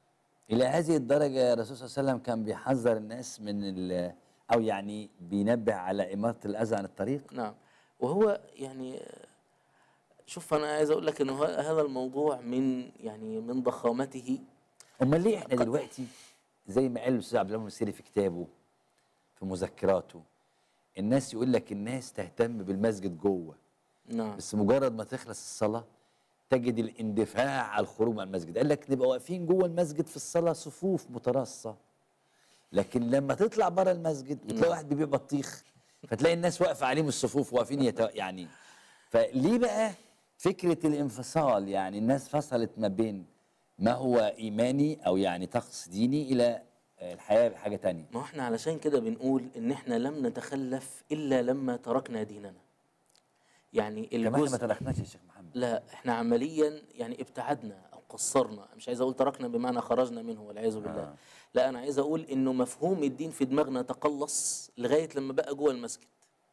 الى هذه الدرجه الرسول صلى الله عليه وسلم كان بيحذر الناس من ال- او يعني بينبه على اماطه الاذى عن الطريق نعم وهو يعني شوف انا عايز اقول لك انه ه- هذا الموضوع من يعني من ضخامته امال ليه احنا دلوقتي زي ما قال الاستاذ عبد الله المسيري في كتابه في مذكراته الناس يقول لك الناس تهتم بالمسجد جوه نعم بس مجرد ما تخلص الصلاه تجد الاندفاع على الخروج من المسجد قال لك نبقى واقفين جوه المسجد في الصلاه صفوف متراصه لكن لما تطلع بره المسجد وتلاقي واحد بيبيع بطيخ فتلاقي الناس واقفه عليه من الصفوف واقفين يت... يعني فليه بقى فكره الانفصال يعني الناس فصلت ما بين ما هو ايماني او يعني طقس ديني الى الحياه بحاجه تانية ما هو احنا علشان كده بنقول ان احنا لم نتخلف الا لما تركنا ديننا يعني كمان احنا ما الجزء تركناش يا شيخ محمد لا احنا عمليا يعني ابتعدنا او قصرنا مش عايز اقول تركنا بمعنى خرجنا منه والعياذ بالله آه. لا انا عايز اقول انه مفهوم الدين في دماغنا تقلص لغايه لما بقى جوه المسجد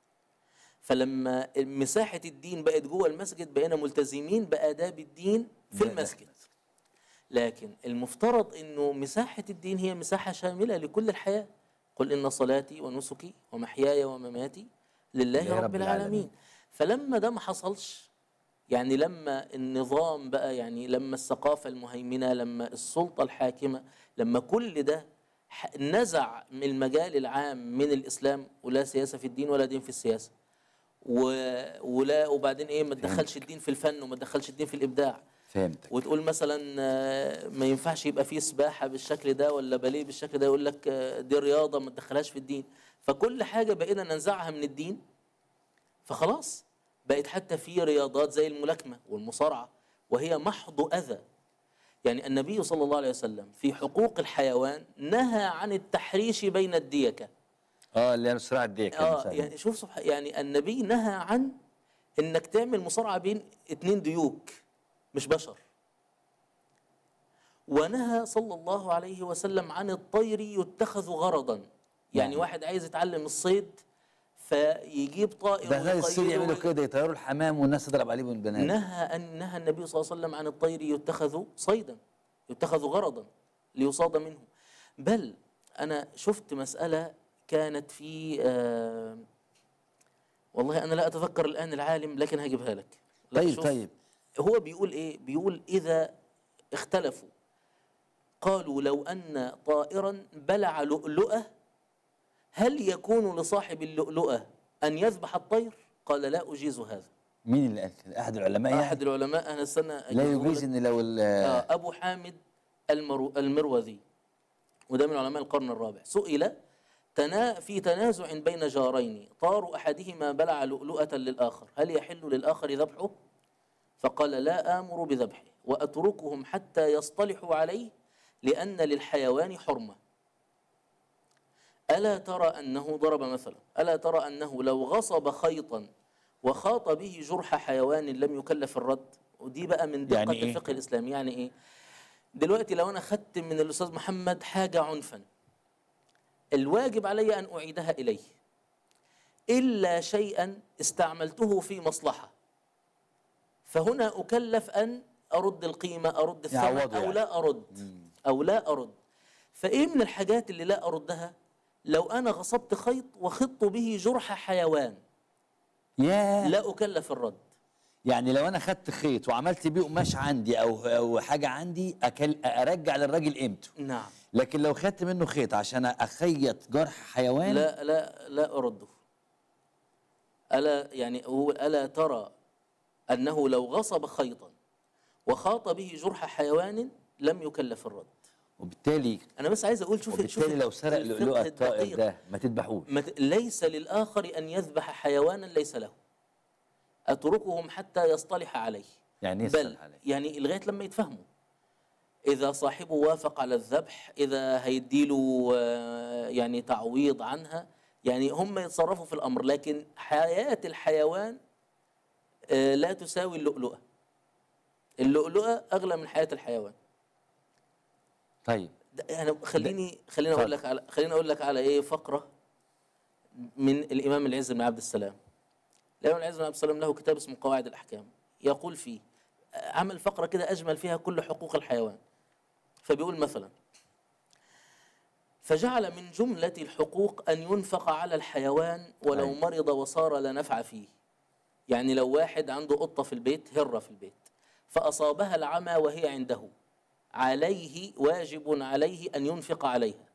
فلما مساحه الدين بقت جوه المسجد بقينا ملتزمين باداب الدين في ده- ده- المسجد لكن المفترض انه مساحه الدين هي مساحه شامله لكل الحياه قل ان صلاتي ونسكي ومحياي ومماتي لله لله رب رب العالمين العالمين. فلما ده ما حصلش يعني لما النظام بقى يعني لما الثقافه المهيمنه لما السلطه الحاكمه لما كل ده ح- نزع من المجال العام من الاسلام ولا سياسه في الدين ولا دين في السياسه و- ولا وبعدين ايه ما تدخلش الدين في الفن وما تدخلش الدين في الابداع فهمتك وتقول مثلا آه، ما ينفعش يبقى فيه سباحه بالشكل ده ولا باليه بالشكل ده يقول لك آه، دي رياضه ما تدخلهاش في الدين فكل حاجه بقينا ننزعها من الدين فخلاص بقت حتى في رياضات زي الملاكمه والمصارعه وهي محض اذى يعني النبي صلى الله عليه وسلم في حقوق الحيوان نهى عن التحريش بين الديكه اه اللي هي صراع الديك اه يعني شوف سبحان يعني النبي نهى عن انك تعمل مصارعه بين اتنين ديوك مش بشر ونهى صلى الله عليه وسلم عن الطير يتخذ غرضا يعني يعني- واحد عايز يتعلم الصيد فيجيب طائر ده زي الصين ويقيده يعملوا وي- كده يطيروا الحمام والناس تضرب عليه بالبنات نهى أن نهى النبي صلى الله عليه وسلم عن الطير يتخذ صيدا يتخذ غرضا ليصاد منه بل أنا شفت مسألة كانت في آه والله أنا لا أتذكر الآن العالم لكن هجيبها لك لك طيب شوف، طيب هو بيقول إيه بيقول إذا اختلفوا قالوا لو أن طائرا بلع لؤلؤة هل يكون لصاحب اللؤلؤة أن يذبح الطير قال لا أجيز هذا مين اللي قال كده؟ احد العلماء يعني احد العلماء انا استنى لا أجيبه يجوز لك. ان لو ال- آه ابو حامد المرو المروذي وده من علماء القرن الرابع سئل تنا في تنازع بين جارين طار احدهما بلع لؤلؤه للاخر هل يحل للاخر ذبحه فقال لا امر بذبحه واتركهم حتى يصطلحوا عليه لان للحيوان حرمه الا ترى انه ضرب مثلا الا ترى انه لو غصب خيطا وخاط به جرح حيوان لم يكلف الرد ودي بقى من دقه يعني إيه؟ الفقه الاسلامي يعني ايه دلوقتي لو انا خدت من الاستاذ محمد حاجه عنفا الواجب علي ان اعيدها اليه الا شيئا استعملته في مصلحه فهنا اكلف ان ارد القيمه ارد الثمن يعوضه او يعني. لا ارد او لا ارد فايه من الحاجات اللي لا اردها لو انا غصبت خيط وخضت به جرح حيوان يا لا اكلف الرد يعني لو انا خدت خيط وعملت بيه قماش عندي او او حاجه عندي أكل ارجع للراجل قيمته نعم لكن لو خدت منه خيط عشان اخيط جرح حيوان لا لا لا أرده ألا يعني هو ألا ترى أنه لو غصب خيطا وخاط به جرح حيوان لم يكلف الرد وبالتالي أنا بس عايز أقول شوف شوف وبالتالي لو سرق الفقه لؤلؤه الطائر الدقيق. ده ما تذبحوش ما ت- ليس للآخر أن يذبح حيوانا ليس له أتركهم حتى يصطلح عليه يعني بل يسأل عليه يعني لغاية لما يتفهموا إذا صاحبه وافق على الذبح إذا هيديله آه، يعني تعويض عنها يعني هم يتصرفوا في الأمر لكن حياة الحيوان آه، لا تساوي اللؤلؤة اللؤلؤة أغلى من حياة الحيوان طيب ده أنا خليني خليني أقول لك على خليني أقول لك على إيه فقرة من الإمام العز بن عبد السلام الإمام العز بن عبد السلام له كتاب اسمه قواعد الأحكام يقول فيه عمل فقرة كده أجمل فيها كل حقوق الحيوان فبيقول مثلا فجعل من جملة الحقوق أن ينفق على الحيوان ولو أي. مرض وصار لا نفع فيه يعني لو واحد عنده قطة في البيت هرة في البيت فأصابها العمى وهي عنده عليه واجب عليه أن ينفق عليها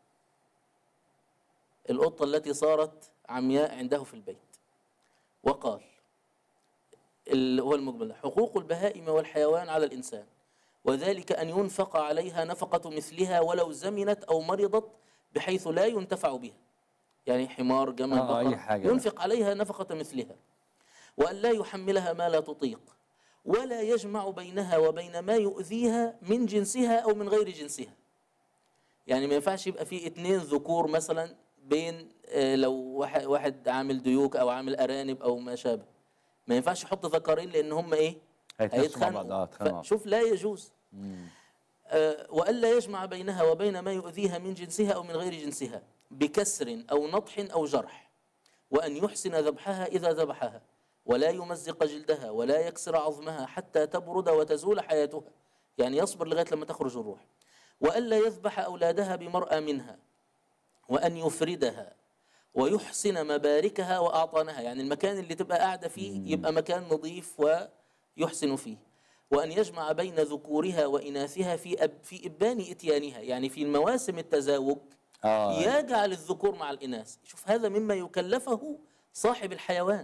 القطة التي صارت عمياء عنده في البيت وقال ال- هو المجمل حقوق البهائم والحيوان على الإنسان وذلك أن ينفق عليها نفقة مثلها ولو زمنت أو مرضت بحيث لا ينتفع بها يعني حمار جمل آه، بقر أي حاجة بقى. ينفق عليها نفقة مثلها وأن لا يحملها ما لا تطيق ولا يجمع بينها وبين ما يؤذيها من جنسها أو من غير جنسها يعني ما ينفعش يبقى في اتنين ذكور مثلا بين آه، لو واحد, واحد عامل ديوك أو عامل أرانب أو ما شابه ما ينفعش يحط ذكرين لأن هم إيه هيتنافسوا مع بعض اه هيتخانقوا يتخانقوا مع بعض. شوف لا يجوز آه، وألا يجمع بينها وبين ما يؤذيها من جنسها أو من غير جنسها بكسر أو نطح أو جرح وأن يحسن ذبحها إذا ذبحها ولا يمزق جلدها ولا يكسر عظمها حتى تبرد وتزول حياتها يعني يصبر لغاية لما تخرج الروح وألا يذبح أولادها بمرأى منها وأن يفردها ويحسن مباركها وأعطانها يعني المكان اللي تبقى قاعدة فيه يبقى مكان نظيف ويحسن فيه وأن يجمع بين ذكورها وإناثها في أب في إبان إتيانها يعني في المواسم التزاوج اه يجعل الذكور مع الإناث شوف هذا مما يكلفه صاحب الحيوان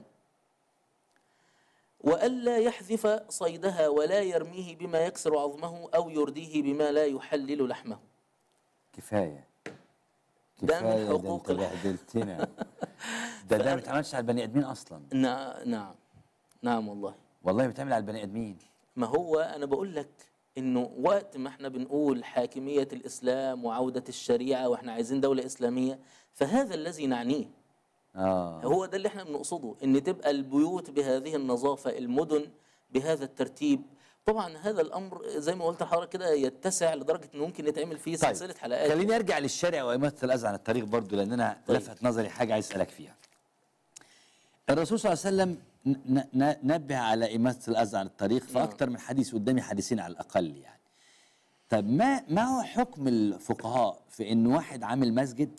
وألا يحذف صيدها ولا يرميه بما يكسر عظمه أو يرديه بما لا يحلل لحمه كفايه ده من كفايه ده حقوق انت الح- بهدلتنا ده ده ما بيتعملش على البني ادمين اصلا نعم نعم نعم والله والله بيتعمل على البني ادمين ما هو أنا بقول لك إنه وقت ما احنا بنقول حاكمية الإسلام وعودة الشريعة وإحنا عايزين دولة إسلامية فهذا الذي نعنيه اه هو ده اللي احنا بنقصده ان تبقى البيوت بهذه النظافه المدن بهذا الترتيب طبعا هذا الامر زي ما قلت لحضرتك كده يتسع لدرجه انه ممكن يتعمل فيه طيب، سلسله حلقات خليني ارجع للشارع واماته الاذى عن الطريق برضو لان انا طيب. لفت نظري حاجه عايز اسالك فيها الرسول صلى الله عليه وسلم ن- ن- نبه على إماتة الأذى عن الطريق في نعم. أكثر من حديث قدامي حديثين على الأقل يعني طب ما ما هو حكم الفقهاء في إن واحد عامل مسجد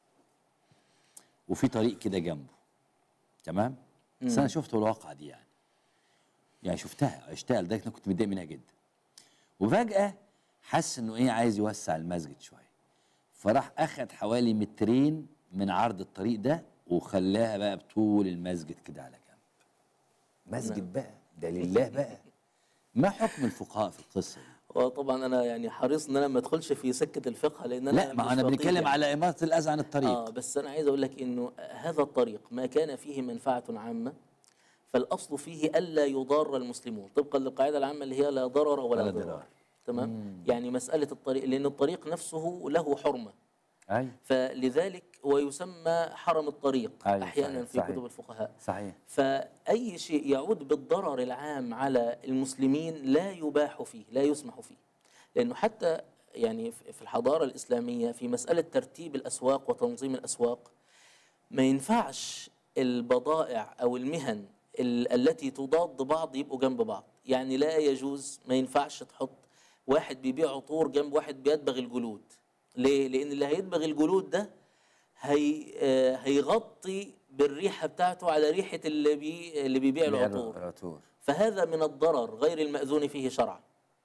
وفي طريق كده جنبه تمام؟ بس أنا شفت الواقعة دي يعني يعني شفتها عشتها لدرجة إن أنا كنت متضايق منها جدا وفجأة حس إنه إيه عايز يوسع المسجد شوية فراح أخد حوالي مترين من عرض الطريق ده وخلاها بقى بطول المسجد كده على جنب مسجد بقى ده لله بقى ما حكم الفقهاء في القصه دي؟ وطبعا انا يعني حريص ان انا ما ادخلش في سكه الفقه لان انا لا ما مش انا فقيه بنتكلم يعني. على اماطه الاذى عن الطريق اه بس انا عايز اقول لك انه هذا الطريق ما كان فيه منفعه عامه فالاصل فيه الا يضار المسلمون طبقا للقاعده العامه اللي هي لا ضرر ولا, ولا ضرار ضرار. تمام يعني مساله الطريق لان الطريق نفسه له حرمه اي فلذلك هو يسمى حرم الطريق أيوة، احيانا صحيح، في صحيح. كتب الفقهاء صحيح فأي شيء يعود بالضرر العام على المسلمين لا يباح فيه لا يسمح فيه لأنه حتى يعني في الحضارة الإسلامية في مسألة ترتيب الأسواق وتنظيم الأسواق ما ينفعش البضائع أو المهن ال- التي تضاد بعض يبقوا جنب بعض يعني لا يجوز ما ينفعش تحط واحد بيبيع عطور جنب واحد بيدبغ الجلود ليه؟ لأن اللي هيدبغ الجلود ده هي آه، هيغطي بالريحة بتاعته على ريحة اللي بي اللي بيبيع العطور العطور فهذا من الضرر غير المأذون فيه شرعا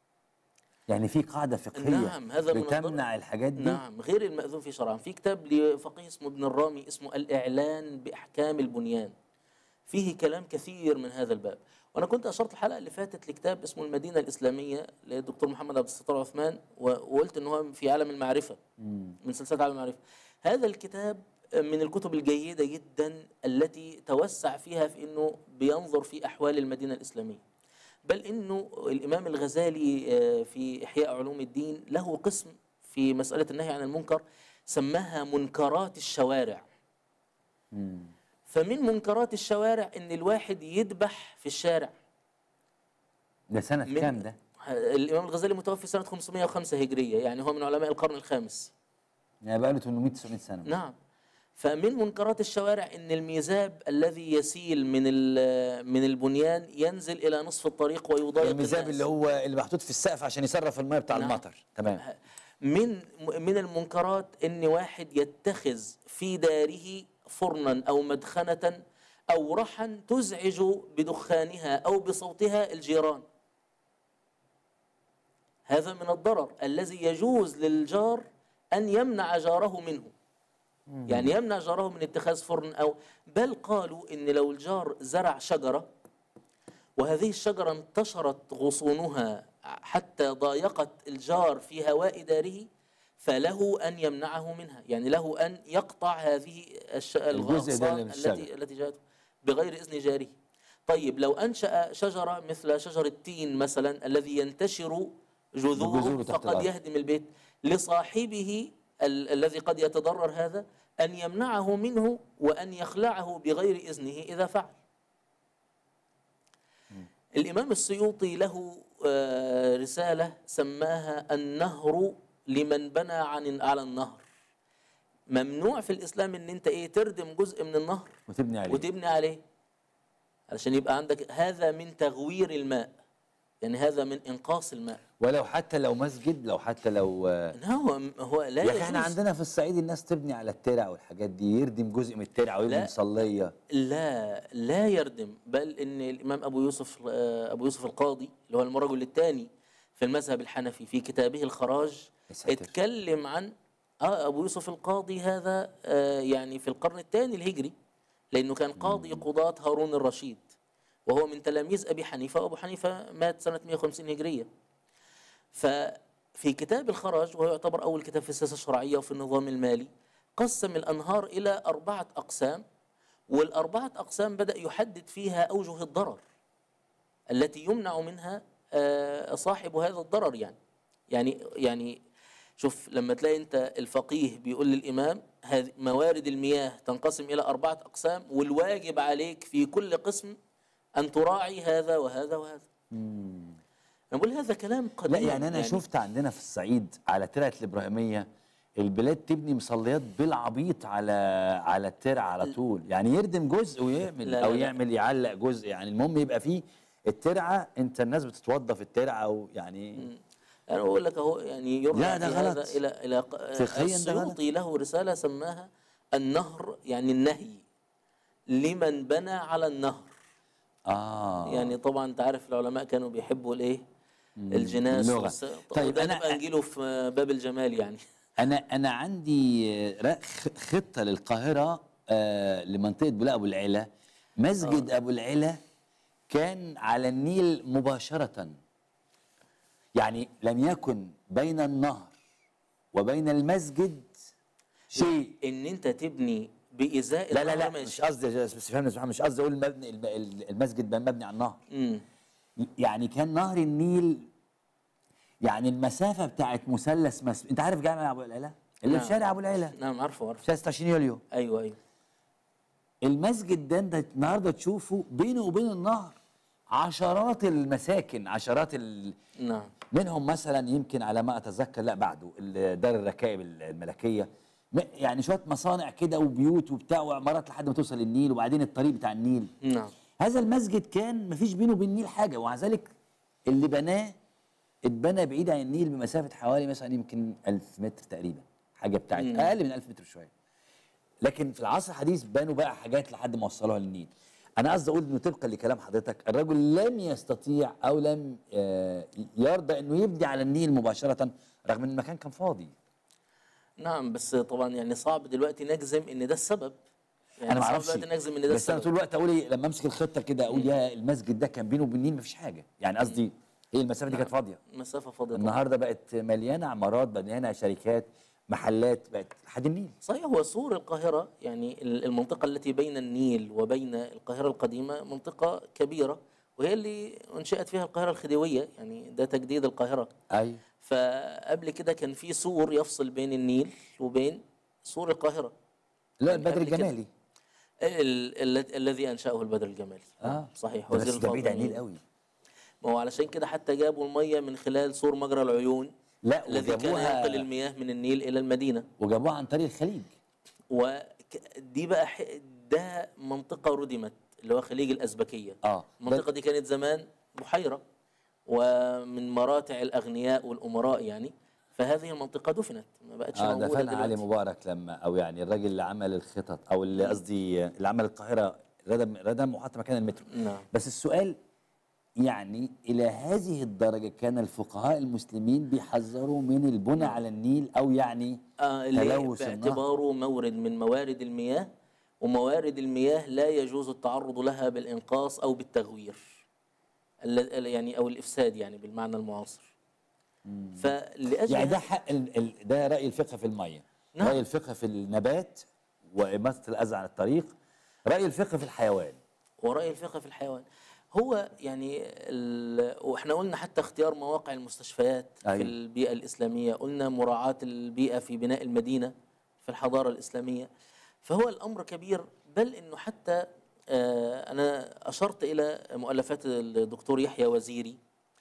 يعني في قاعده فقهيه نعم، هذا من الضرر. بتمنع الحاجات دي نعم غير المأذون فيه شرعا في كتاب لفقيه اسمه ابن الرامي اسمه الإعلان بأحكام البنيان فيه كلام كثير من هذا الباب وانا كنت اشرت الحلقه اللي فاتت لكتاب اسمه المدينه الاسلاميه للدكتور محمد عبد الستار عثمان و- وقلت ان هو في عالم المعرفه من سلسله عالم المعرفه هذا الكتاب من الكتب الجيده جدا التي توسع فيها في انه بينظر في احوال المدينه الاسلاميه بل انه الامام الغزالي آه، في احياء علوم الدين له قسم في مساله النهي عن المنكر سماها منكرات الشوارع فمن منكرات الشوارع ان الواحد يذبح في الشارع ده سنه من- كام ده؟ الامام الغزالي متوفي سنه 505 هجريه يعني هو من علماء القرن الخامس يعني بقى له 800 900 سنه نعم فمن منكرات الشوارع ان الميزاب الذي يسيل من ال- من البنيان ينزل الى نصف الطريق ويضايق الميزاب الناس. اللي هو اللي محطوط في السقف عشان يصرف الميه بتاع نعم. المطر تمام من من المنكرات ان واحد يتخذ في داره فرنا او مدخنه او رحا تزعج بدخانها او بصوتها الجيران هذا من الضرر الذي يجوز للجار ان يمنع جاره منه يعني يمنع جاره من اتخاذ فرن او بل قالوا ان لو الجار زرع شجره وهذه الشجره انتشرت غصونها حتى ضايقت الجار في هواء داره فله ان يمنعه منها يعني له ان يقطع هذه الش... الجزء ده اللي الغصان في الشجرة. التي التي جاءته بغير اذن جاره طيب لو انشا شجره مثل شجر التين مثلا الذي ينتشر جذوره بجذوره تحت فقد الأرض. يهدم البيت لصاحبه ال- الذي قد يتضرر هذا ان يمنعه منه وان يخلعه بغير اذنه اذا فعل الامام السيوطي له آه، رساله سماها النهر لمن بنى عن على النهر ممنوع في الاسلام ان انت ايه تردم جزء من النهر وتبني عليه وتبني عليه علشان يبقى عندك هذا من تغوير الماء يعني هذا من انقاص الماء ولو حتى لو مسجد لو حتى لو آه، إن هو هو لا يا اخي احنا يجوز عندنا في الصعيد الناس تبني على الترع والحاجات دي يردم جزء من الترع ويبني لا. مصليه لا لا يردم بل ان الامام ابو يوسف آه، ابو يوسف القاضي اللي هو الرجل الثاني في المذهب الحنفي في كتابه الخراج يا ساتر. اتكلم عن اه ابو يوسف القاضي هذا آه يعني في القرن الثاني الهجري لانه كان قاضي قضاة هارون الرشيد وهو من تلاميذ ابي حنيفه وابو حنيفه مات سنه 150 هجريه ففي كتاب الخراج وهو يعتبر أول كتاب في السياسة الشرعية وفي النظام المالي قسم الأنهار إلى أربعة أقسام والأربعة أقسام بدأ يحدد فيها أوجه الضرر التي يمنع منها آه، صاحب هذا الضرر يعني يعني يعني شوف لما تلاقي أنت الفقيه بيقول للإمام هذه موارد المياه تنقسم إلى أربعة أقسام والواجب عليك في كل قسم أن تراعي هذا وهذا وهذا أنا بقول هذا كلام قديم لا يعني انا شفت عندنا في الصعيد على ترعه الابراهيميه البلاد تبني مصليات بالعبيط على على الترع على طول يعني يردم جزء ويعمل لا، او لا، لا. يعمل يعلق جزء يعني المهم يبقى فيه الترعه انت الناس بتتوضى في الترعه او يعني انا بقول لك اهو يعني يرجع لا، ده في هذا غلط. الى الى ق- فقهياً ده غلط. السيوطي له رساله سماها النهر يعني النهي لمن بنى على النهر اه يعني طبعا انت عارف العلماء كانوا بيحبوا الايه الجناس اللغة. والس- طيب، وده أنا- نبقى نجيله في باب الجمال يعني انا انا عندي ر- خ- خطه للقاهره آه لمنطقه بولاق ابو العلا مسجد ابو العلا كان على النيل مباشره يعني لم يكن بين النهر وبين المسجد شيء ان انت تبني بازاء لا لا النهر لا ماشي. مش قصدي يا بس فهمني سبحان مش قصدي اقول المبني الم- المسجد بقى مبني على النهر مم. يعني كان نهر النيل يعني المسافه بتاعت مثلث مس... انت عارف جامع ابو العلا اللي في نعم. شارع ابو العلا نعم عارفه عارفه شارع 26 يوليو ايوه ايوه المسجد ده انت النهارده تشوفه بينه وبين النهر عشرات المساكن عشرات ال... نعم منهم مثلا يمكن على ما اتذكر لا بعده ال- دار الركائب الملكيه م- يعني شويه مصانع كده وبيوت وبتاع وعمارات لحد ما توصل النيل وبعدين الطريق بتاع النيل نعم هذا المسجد كان مفيش بينه وبين النيل حاجه ومع ذلك اللي بناه اتبنى بعيد عن النيل بمسافه حوالي مثلا يمكن 1000 متر تقريبا حاجه بتاعت مم. اقل من 1000 متر شويه لكن في العصر الحديث بنوا بقى حاجات لحد ما وصلوها للنيل انا قصدي اقول انه طبقا لكلام حضرتك الرجل لم يستطيع او لم آه، يرضى انه يبني على النيل مباشره رغم ان المكان كان فاضي نعم بس طبعا يعني صعب دلوقتي نجزم ان ده السبب يعني انا ما صعب اعرفش دلوقتي نجزم ان ده بس انا السبب طول الوقت اقول إيه لما امسك الخطه كده اقول يا المسجد ده كان بينه وبين النيل مفيش حاجه يعني قصدي هي المسافه دي كانت فاضيه مسافه فاضيه طبعاً. النهارده بقت مليانه عمارات مليانه شركات محلات بقت لحد النيل صحيح هو سور القاهرة يعني ال- المنطقة التي بين النيل وبين القاهرة القديمة منطقة كبيرة وهي اللي أنشئت فيها القاهرة الخديوية يعني ده تجديد القاهرة ايوه فقبل كده كان في سور يفصل بين النيل وبين سور القاهرة لا يعني البدر قبل كده. الجمالي ال- ال- الذي أنشأه البدر الجمالي اه صحيح ده بس وزير ده بعيد عن النيل الفاطمي قوي ما هو علشان كده حتى جابوا المية من خلال سور مجرى العيون لا الذي كان وجابوها ينقل المياه من النيل إلى المدينة وجابوها عن طريق الخليج ودي بقى ح- ده منطقة ردمت اللي هو خليج الأزبكية اه المنطقة دي كانت زمان بحيرة ومن مراتع الأغنياء والأمراء يعني فهذه المنطقه دفنت ما بقتش اه موجوده دفنها علي دلوقتي مبارك لما او يعني الراجل اللي عمل الخطط او اللي قصدي اللي عمل القاهره ردم ردم وحط مكان المترو نعم بس السؤال يعني الى هذه الدرجه كان الفقهاء المسلمين بيحذروا من البنى على النيل او يعني آه اللي تلوث النهر. باعتباره مورد من موارد المياه وموارد المياه لا يجوز التعرض لها بالإنقاص أو بالتغوير الل- يعني أو الإفساد يعني بالمعنى المعاصر فلأجل يعني ده هذا- حق ال- ال- ده راي الفقه في الميه نعم. راي الفقه في النبات واماطه الاذى عن الطريق راي الفقه في الحيوان ورأي الفقه في الحيوان هو يعني ال... واحنا قلنا حتى اختيار مواقع المستشفيات أيوة. في البيئة الإسلامية قلنا مراعاة البيئة في بناء المدينة في الحضارة الإسلامية فهو الأمر كبير بل إنه حتى آه، أنا أشرت إلى مؤلفات الدكتور يحيى وزيري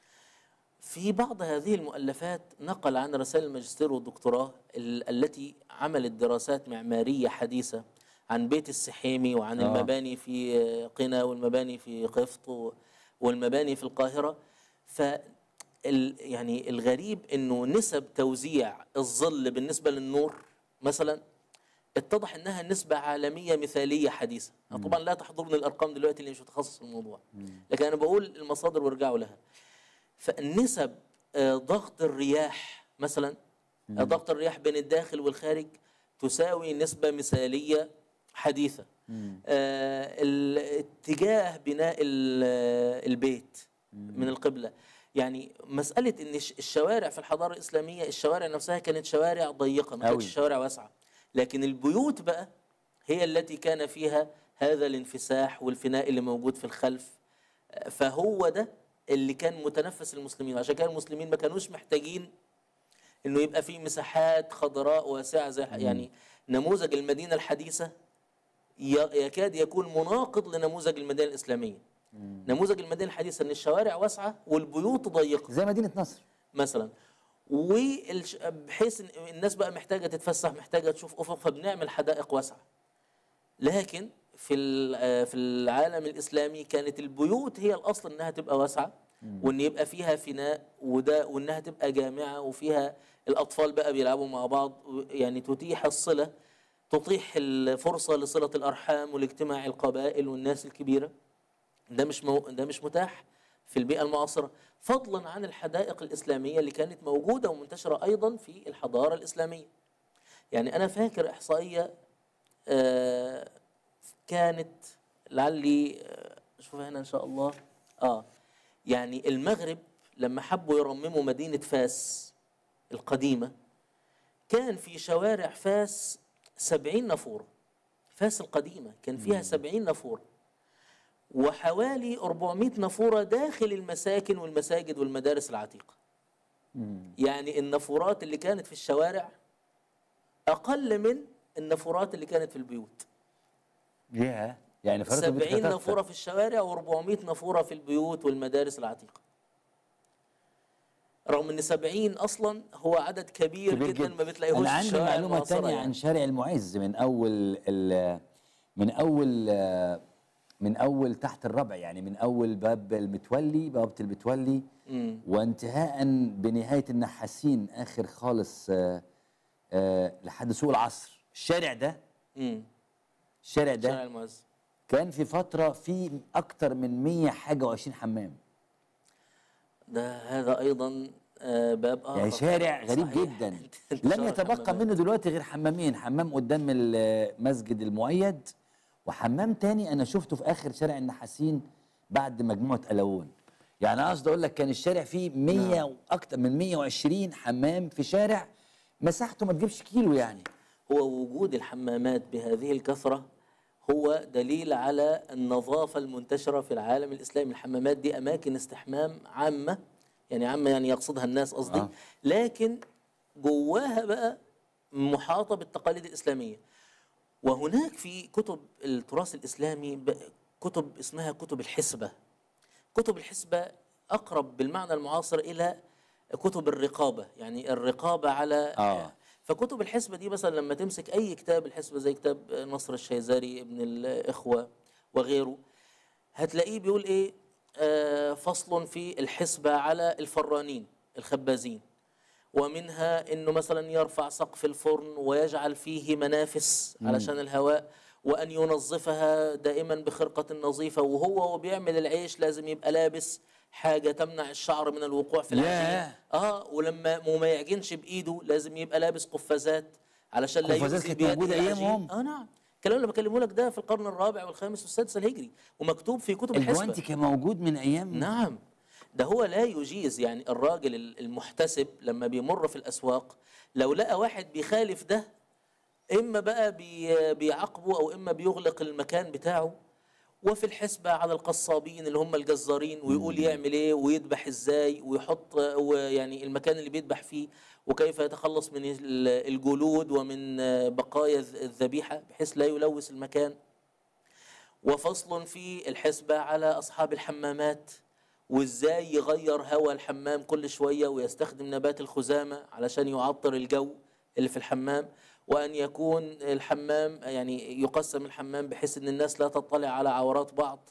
في بعض هذه المؤلفات نقل عن رسائل الماجستير والدكتوراه ال- التي عملت دراسات معمارية حديثة عن بيت السحيمي وعن آه. المباني في قنا والمباني في قفط و- والمباني في القاهرة ف ال- يعني الغريب انه نسب توزيع الظل بالنسبة للنور مثلا اتضح انها نسبة عالمية مثالية حديثة أنا طبعا لا تحضرني الارقام دلوقتي اللي مش متخصص في الموضوع لكن انا بقول المصادر وارجعوا لها فالنسب آه، ضغط الرياح مثلا آه، ضغط الرياح بين الداخل والخارج تساوي نسبة مثالية حديثة آه، ال- اتجاه بناء ال- البيت من القبلة يعني مسألة ان الش- الشوارع في الحضارة الإسلامية الشوارع نفسها كانت شوارع ضيقة ما كانتش أوي. شوارع واسعة لكن البيوت بقى هي التي كان فيها هذا الانفساح والفناء اللي موجود في الخلف فهو ده اللي كان متنفس المسلمين عشان كده المسلمين ما كانوش محتاجين انه يبقى في مساحات خضراء واسعه زي يعني نموذج المدينه الحديثه ي- يكاد يكون مناقض لنموذج المدينه الاسلاميه نموذج المدينه الحديثه ان الشوارع واسعه والبيوت ضيقه زي مدينه نصر مثلا والش- بحيث ان الناس بقى محتاجه تتفسح محتاجه تشوف افق فبنعمل حدائق واسعه لكن في ال- في العالم الاسلامي كانت البيوت هي الاصل انها تبقى واسعه وان يبقى فيها فناء وده وانها تبقى جامعه وفيها الاطفال بقى بيلعبوا مع بعض يعني تتيح الصله تتيح الفرصه لصله الارحام والاجتماع القبائل والناس الكبيره ده مش مو... ده مش متاح في البيئة المعاصرة فضلا عن الحدائق الإسلامية اللي كانت موجودة ومنتشرة أيضا في الحضارة الإسلامية يعني أنا فاكر إحصائية آه، كانت لعلي آه، أشوفها هنا إن شاء الله آه يعني المغرب لما حبوا يرمموا مدينة فاس القديمة كان في شوارع فاس سبعين نافورة فاس القديمة كان فيها سبعين نافورة وحوالي 400 نافورة داخل المساكن والمساجد والمدارس العتيقة يعني النافورات اللي كانت في الشوارع أقل من النافورات اللي كانت في البيوت ياه يعني فرق البيت 70 كتر. نافورة في الشوارع و400 نافورة في البيوت والمدارس العتيقة رغم ان 70 اصلا هو عدد كبير, كبير جدا, جدا. ما بتلاقيهوش انا في عندي الشوارع معلومه المعاصرة تانية يعني. عن شارع المعز من اول ال- من اول من اول تحت الربع يعني من اول باب المتولي بوابه المتولي مم. وانتهاء بنهايه النحاسين اخر خالص آه، آه، لحد سوق العصر الشارع ده مم. الشارع ده شارع المعز كان في فتره في اكتر من 100 حاجه و20 حمام ده هذا ايضا آه، باب اخر يعني شارع غريب صحيح. جدا انتشار لم يتبقى الحمامات. منه دلوقتي غير حمامين حمام قدام المسجد المؤيد وحمام تاني انا شفته في اخر شارع النحاسين بعد مجموعه الوون يعني قصدي اقول لك كان الشارع فيه 100 واكتر من 120 حمام في شارع مساحته ما تجيبش كيلو يعني هو وجود الحمامات بهذه الكثرة هو دليل على النظافة المنتشرة في العالم الإسلامي الحمامات دي أماكن استحمام عامة يعني عامة يعني يقصدها الناس قصدي آه. لكن جواها بقى محاطة بالتقاليد الإسلامية وهناك في كتب التراث الإسلامي ب- كتب اسمها كتب الحسبة كتب الحسبة أقرب بالمعنى المعاصر إلى كتب الرقابة يعني الرقابة على آه. فكتب الحسبة دي مثلا لما تمسك أي كتاب الحسبة زي كتاب نصر الشيزاري ابن الإخوة وغيره هتلاقيه بيقول إيه آه فصل في الحسبة على الفرانين الخبازين ومنها انه مثلا يرفع سقف الفرن ويجعل فيه منافس علشان الهواء وان ينظفها دائما بخرقه نظيفه وهو وهو بيعمل العيش لازم يبقى لابس حاجه تمنع الشعر من الوقوع في العجين ياه. اه ولما وما يعجنش بايده لازم يبقى لابس قفازات علشان لا قفازات يؤذي كانت بيده موجودة العجين. أيامهم؟ اه نعم الكلام اللي بكلمه لك ده في القرن الرابع والخامس والسادس الهجري ومكتوب في كتب الحسبه الجوانتي كان موجود من ايام نعم ده هو لا يجيز يعني الراجل المحتسب لما بيمر في الأسواق لو لقى واحد بيخالف ده إما بقى بي بيعاقبه أو إما بيغلق المكان بتاعه وفي الحسبة على القصابين اللي هم الجزارين ويقول يعمل إيه ويذبح إزاي ويحط ويعني المكان اللي بيذبح فيه وكيف يتخلص من ال- الجلود ومن بقايا الذ- الذبيحة بحيث لا يلوث المكان وفصل في الحسبة على أصحاب الحمامات وإزاي يغير هواء الحمام كل شوية ويستخدم نبات الخزامة علشان يعطر الجو اللي في الحمام وأن يكون الحمام يعني يقسم الحمام بحيث أن الناس لا تطلع على عورات بعض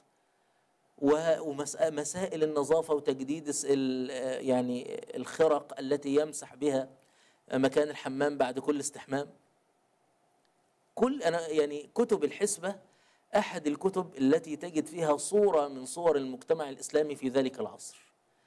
ومسائل النظافة وتجديد الس- ال- يعني الخرق التي يمسح بها مكان الحمام بعد كل استحمام كل أنا يعني كتب الحسبة أحد الكتب التي تجد فيها صورة من صور المجتمع الإسلامي في ذلك العصر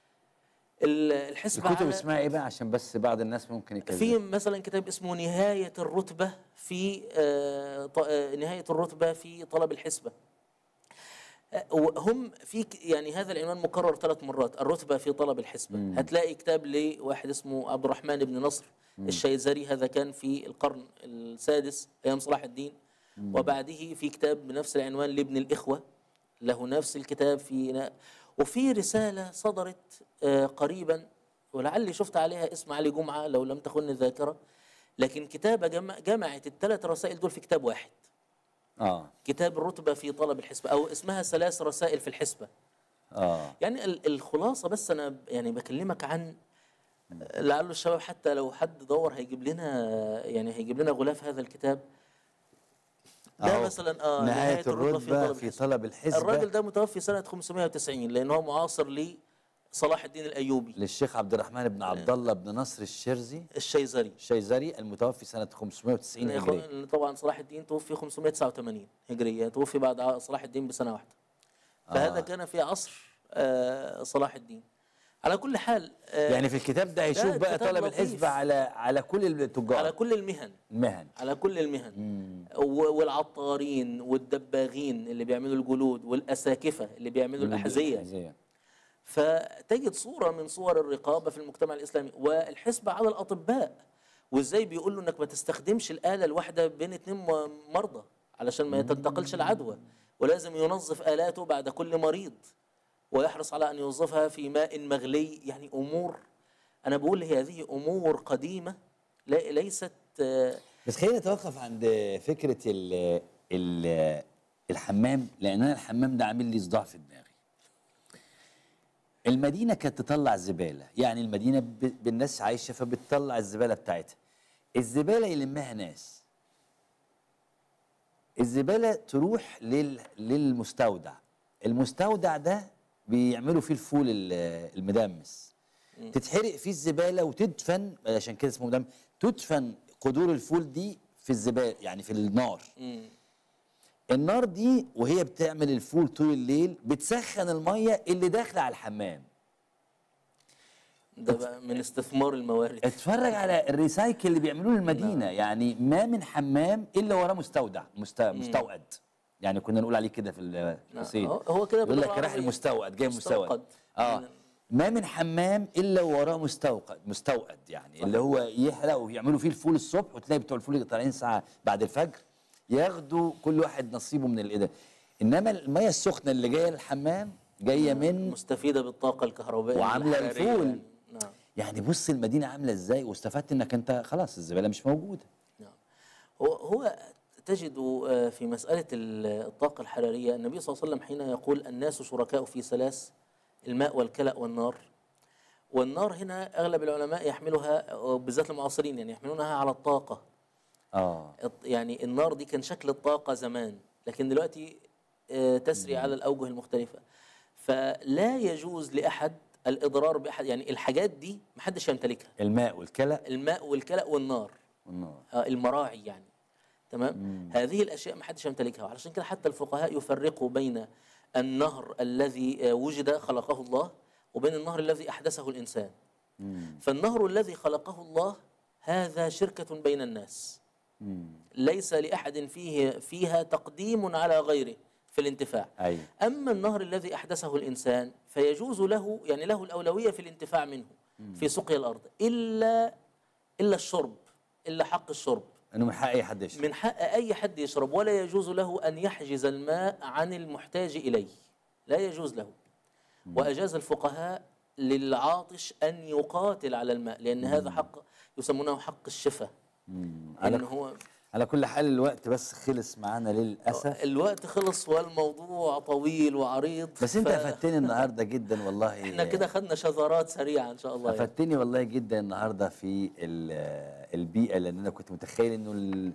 ال- الحسبة الكتب على- اسمها ايه بقى عشان بس بعض الناس ممكن يكذب في مثلا كتاب اسمه نهاية الرتبة في آه، ط- آه، نهاية الرتبة في طلب الحسبة آه، وهم في ك- يعني هذا العنوان مكرر ثلاث مرات الرتبة في طلب الحسبة هتلاقي كتاب لواحد اسمه عبد الرحمن بن نصر الشيزري هذا كان في القرن السادس أيام صلاح الدين وبعده في كتاب بنفس العنوان لابن الإخوة له نفس الكتاب في نا- وفي رسالة صدرت آه، قريبا ولعلي شفت عليها اسم علي جمعة لو لم تخن الذاكرة لكن كتابة جمع جمعت الثلاث رسائل دول في كتاب واحد اه كتاب الرتبة في طلب الحسبة أو اسمها ثلاث رسائل في الحسبة اه يعني ال- الخلاصة بس أنا ب- يعني بكلمك عن لعل الشباب حتى لو حد دور هيجيب لنا يعني هيجيب لنا غلاف هذا الكتاب ده أهو. مثلا اه نهاية الرتبة طلب في الحسبة. طلب الحسبة الراجل ده متوفي سنة 590 لأن هو معاصر لصلاح الدين الأيوبي للشيخ عبد الرحمن بن عبد الله بن نصر الشرزي الشيزري الشيزري المتوفي سنة 590 هجرية لأن طبعا صلاح الدين توفي 589 هجرية توفي بعد ع- صلاح الدين بسنة واحدة فهذا آه. كان في عصر آه صلاح الدين على كل حال آه يعني في الكتاب ده هيشوف بقى كتاب طلب لطيف. الحسبة على على كل التجار على كل المهن المهن على كل المهن و- والعطارين والدباغين اللي بيعملوا الجلود والأساكفة اللي بيعملوا الأحذية الأحذية فتجد صورة من صور الرقابة في المجتمع الإسلامي والحسبة على الأطباء وإزاي بيقول له إنك ما تستخدمش الآلة الواحدة بين اتنين م- مرضى علشان ما تنتقلش العدوى ولازم ينظف آلاته بعد كل مريض ويحرص على أن يوظفها في ماء مغلي يعني أمور أنا بقول هذه أمور قديمة لا- ليست آه، بس خلينا نتوقف عند فكرة ال ال الحمام لأن أنا الحمام ده عامل لي صداع في دماغي المدينة كانت تطلع زبالة يعني المدينة ب- بالناس عايشة فبتطلع الزبالة بتاعتها الزبالة يلمها ناس الزبالة تروح لل للمستودع المستودع ده بيعملوا فيه الفول ال- المدمس تتحرق فيه الزبالة وتدفن عشان كده اسمه مدمس تدفن قدور الفول دي في الزبالة يعني في النار مم. النار دي وهي بتعمل الفول طول الليل بتسخن المية اللي داخلة على الحمام ده بقى من استثمار الموارد اتفرج على الريسايكل اللي بيعملوه المدينة يعني ما من حمام إلا وراه مستودع مست... مستوأد يعني كنا نقول عليه كده في الحسين هو- هو كده يقول لك باللغة راح العربية. المستوأد جاي مستوأد مستوقد. اه من- ما من حمام الا وراه مستوقد مستوأد يعني اللي هو يحرق ويعملوا فيه الفول الصبح وتلاقي بتوع الفول طالعين ساعه بعد الفجر ياخدوا كل واحد نصيبه من الايه انما الميه السخنه اللي جايه للحمام جايه من مستفيدة بالطاقة الكهربائية وعاملة الحرارية. الفول. نعم يعني بص المدينه عامله ازاي واستفدت انك انت خلاص الزباله مش موجوده نعم هو هو تجد آه، في مسألة ال- الطاقة الحرارية النبي صلى الله عليه وسلم حين يقول الناس شركاء في ثلاث الماء والكلأ والنار والنار هنا أغلب العلماء يحملها آه، بالذات المعاصرين يعني يحملونها على الطاقة اه الط- يعني النار دي كان شكل الطاقة زمان لكن دلوقتي آه، تسري على الأوجه المختلفة فلا يجوز لأحد الاضرار باحد يعني الحاجات دي محدش يمتلكها الماء والكلى الماء والكلى والنار والنار آه، المراعي يعني تمام هذه الاشياء ما حدش يمتلكها وعلشان كده حتى الفقهاء يفرقوا بين النهر الذي آه، وجد خلقه الله وبين النهر الذي احدثه الانسان فالنهر الذي خلقه الله هذا شركه بين الناس ليس لاحد فيه فيها تقديم على غيره في الانتفاع ايوه أما النهر الذي أحدثه الإنسان فيجوز له يعني له الأولوية في الانتفاع منه في سقي الأرض إلا إلا الشرب إلا حق الشرب انه من حق اي حد يشرب من حق أي حد يشرب ولا يجوز له أن يحجز الماء عن المحتاج إليه لا يجوز له وأجاز الفقهاء للعاطش أن يقاتل على الماء لأن هذا حق يسمونه حق الشفاء على إن هو على كل حال الوقت بس خلص معانا للاسف الوقت خلص والموضوع طويل وعريض بس انت ف- افدتني النهارده جدا والله احنا كده خدنا شذرات سريعه ان شاء الله يعني. افدتني والله جدا النهارده في ال- البيئه لان انا كنت متخيل انه ال-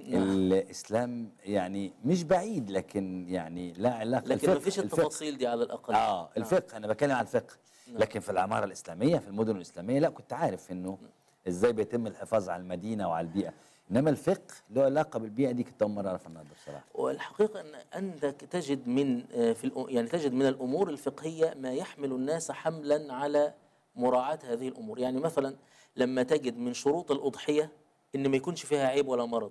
الاسلام يعني مش بعيد لكن يعني لا علاقه لكن الفقه- ما فيش الفقه. التفاصيل دي على الاقل اه الفقه انا بتكلم عن الفقه لكن في العماره الاسلاميه في المدن الاسلاميه لا كنت عارف انه ازاي بيتم الحفاظ على المدينه وعلى البيئه انما الفقه له علاقه بالبيئه دي كنت اول مره اعرف النهارده بصراحه والحقيقه ان عندك تجد من آه، في الأ- يعني تجد من الامور الفقهيه ما يحمل الناس حملا على مراعاه هذه الامور يعني مثلا لما تجد من شروط الاضحيه ان ما يكونش فيها عيب ولا مرض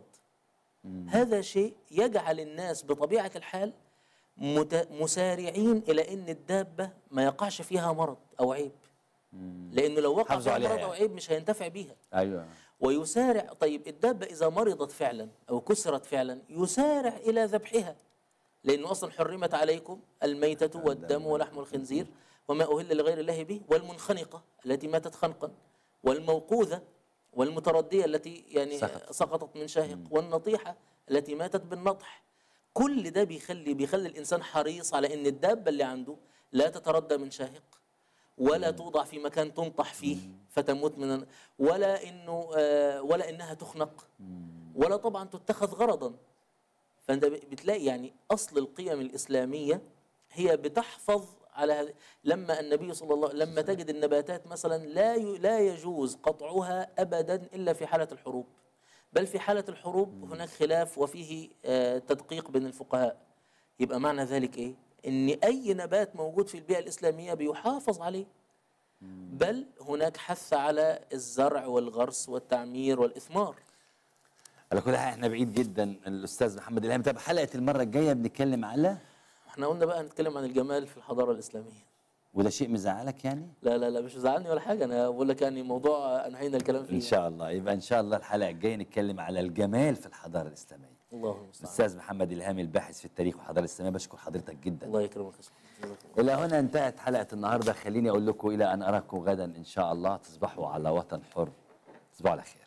هذا شيء يجعل الناس بطبيعه الحال مت- مسارعين الى ان الدابه ما يقعش فيها مرض او عيب لانه لو وقع حافظوا فيها عليها مرض او يعني. عيب مش هينتفع بيها ايوه ويسارع طيب الدابة إذا مرضت فعلا أو كسرت فعلا يسارع إلى ذبحها لأنه أصلا حرمت عليكم الميتة والدم ولحم الخنزير وما أهل لغير الله به والمنخنقة التي ماتت خنقا والموقوذة والمتردية التي يعني سقطت. سقطت من شاهق والنطيحة التي ماتت بالنطح كل ده بيخلي بيخلي الإنسان حريص على أن الدابة اللي عنده لا تتردى من شاهق ولا توضع في مكان تنطح فيه فتموت من ولا انه آه، ولا انها تخنق ولا طبعا تتخذ غرضا فانت ب- بتلاقي يعني اصل القيم الاسلاميه هي بتحفظ على هذه لما النبي صلى الله لما تجد النباتات مثلا لا ي- لا يجوز قطعها ابدا الا في حاله الحروب بل في حاله الحروب هناك خلاف وفيه آه، تدقيق بين الفقهاء يبقى معنى ذلك ايه ان اي نبات موجود في البيئه الاسلاميه بيحافظ عليه بل هناك حث على الزرع والغرس والتعمير والاثمار على كل حال احنا بعيد جدا الاستاذ محمد الهام طب حلقه المره الجايه بنتكلم على احنا قلنا بقى نتكلم عن الجمال في الحضاره الاسلاميه وده شيء مزعلك يعني لا لا لا مش زعلني ولا حاجه انا بقول لك يعني موضوع انهينا الكلام فيه ان شاء الله يبقى ان شاء الله الحلقه الجايه نتكلم على الجمال في الحضاره الاسلاميه الله المستعان الاستاذ محمد الهام الباحث في التاريخ والحضاره الاسلاميه بشكر حضرتك جدا الله يكرمك يا صاحبي. جزاك الله الى هنا انتهت حلقه النهارده خليني اقول لكم الى ان اراكم غدا ان شاء الله تصبحوا على وطن حر تصبحوا على خير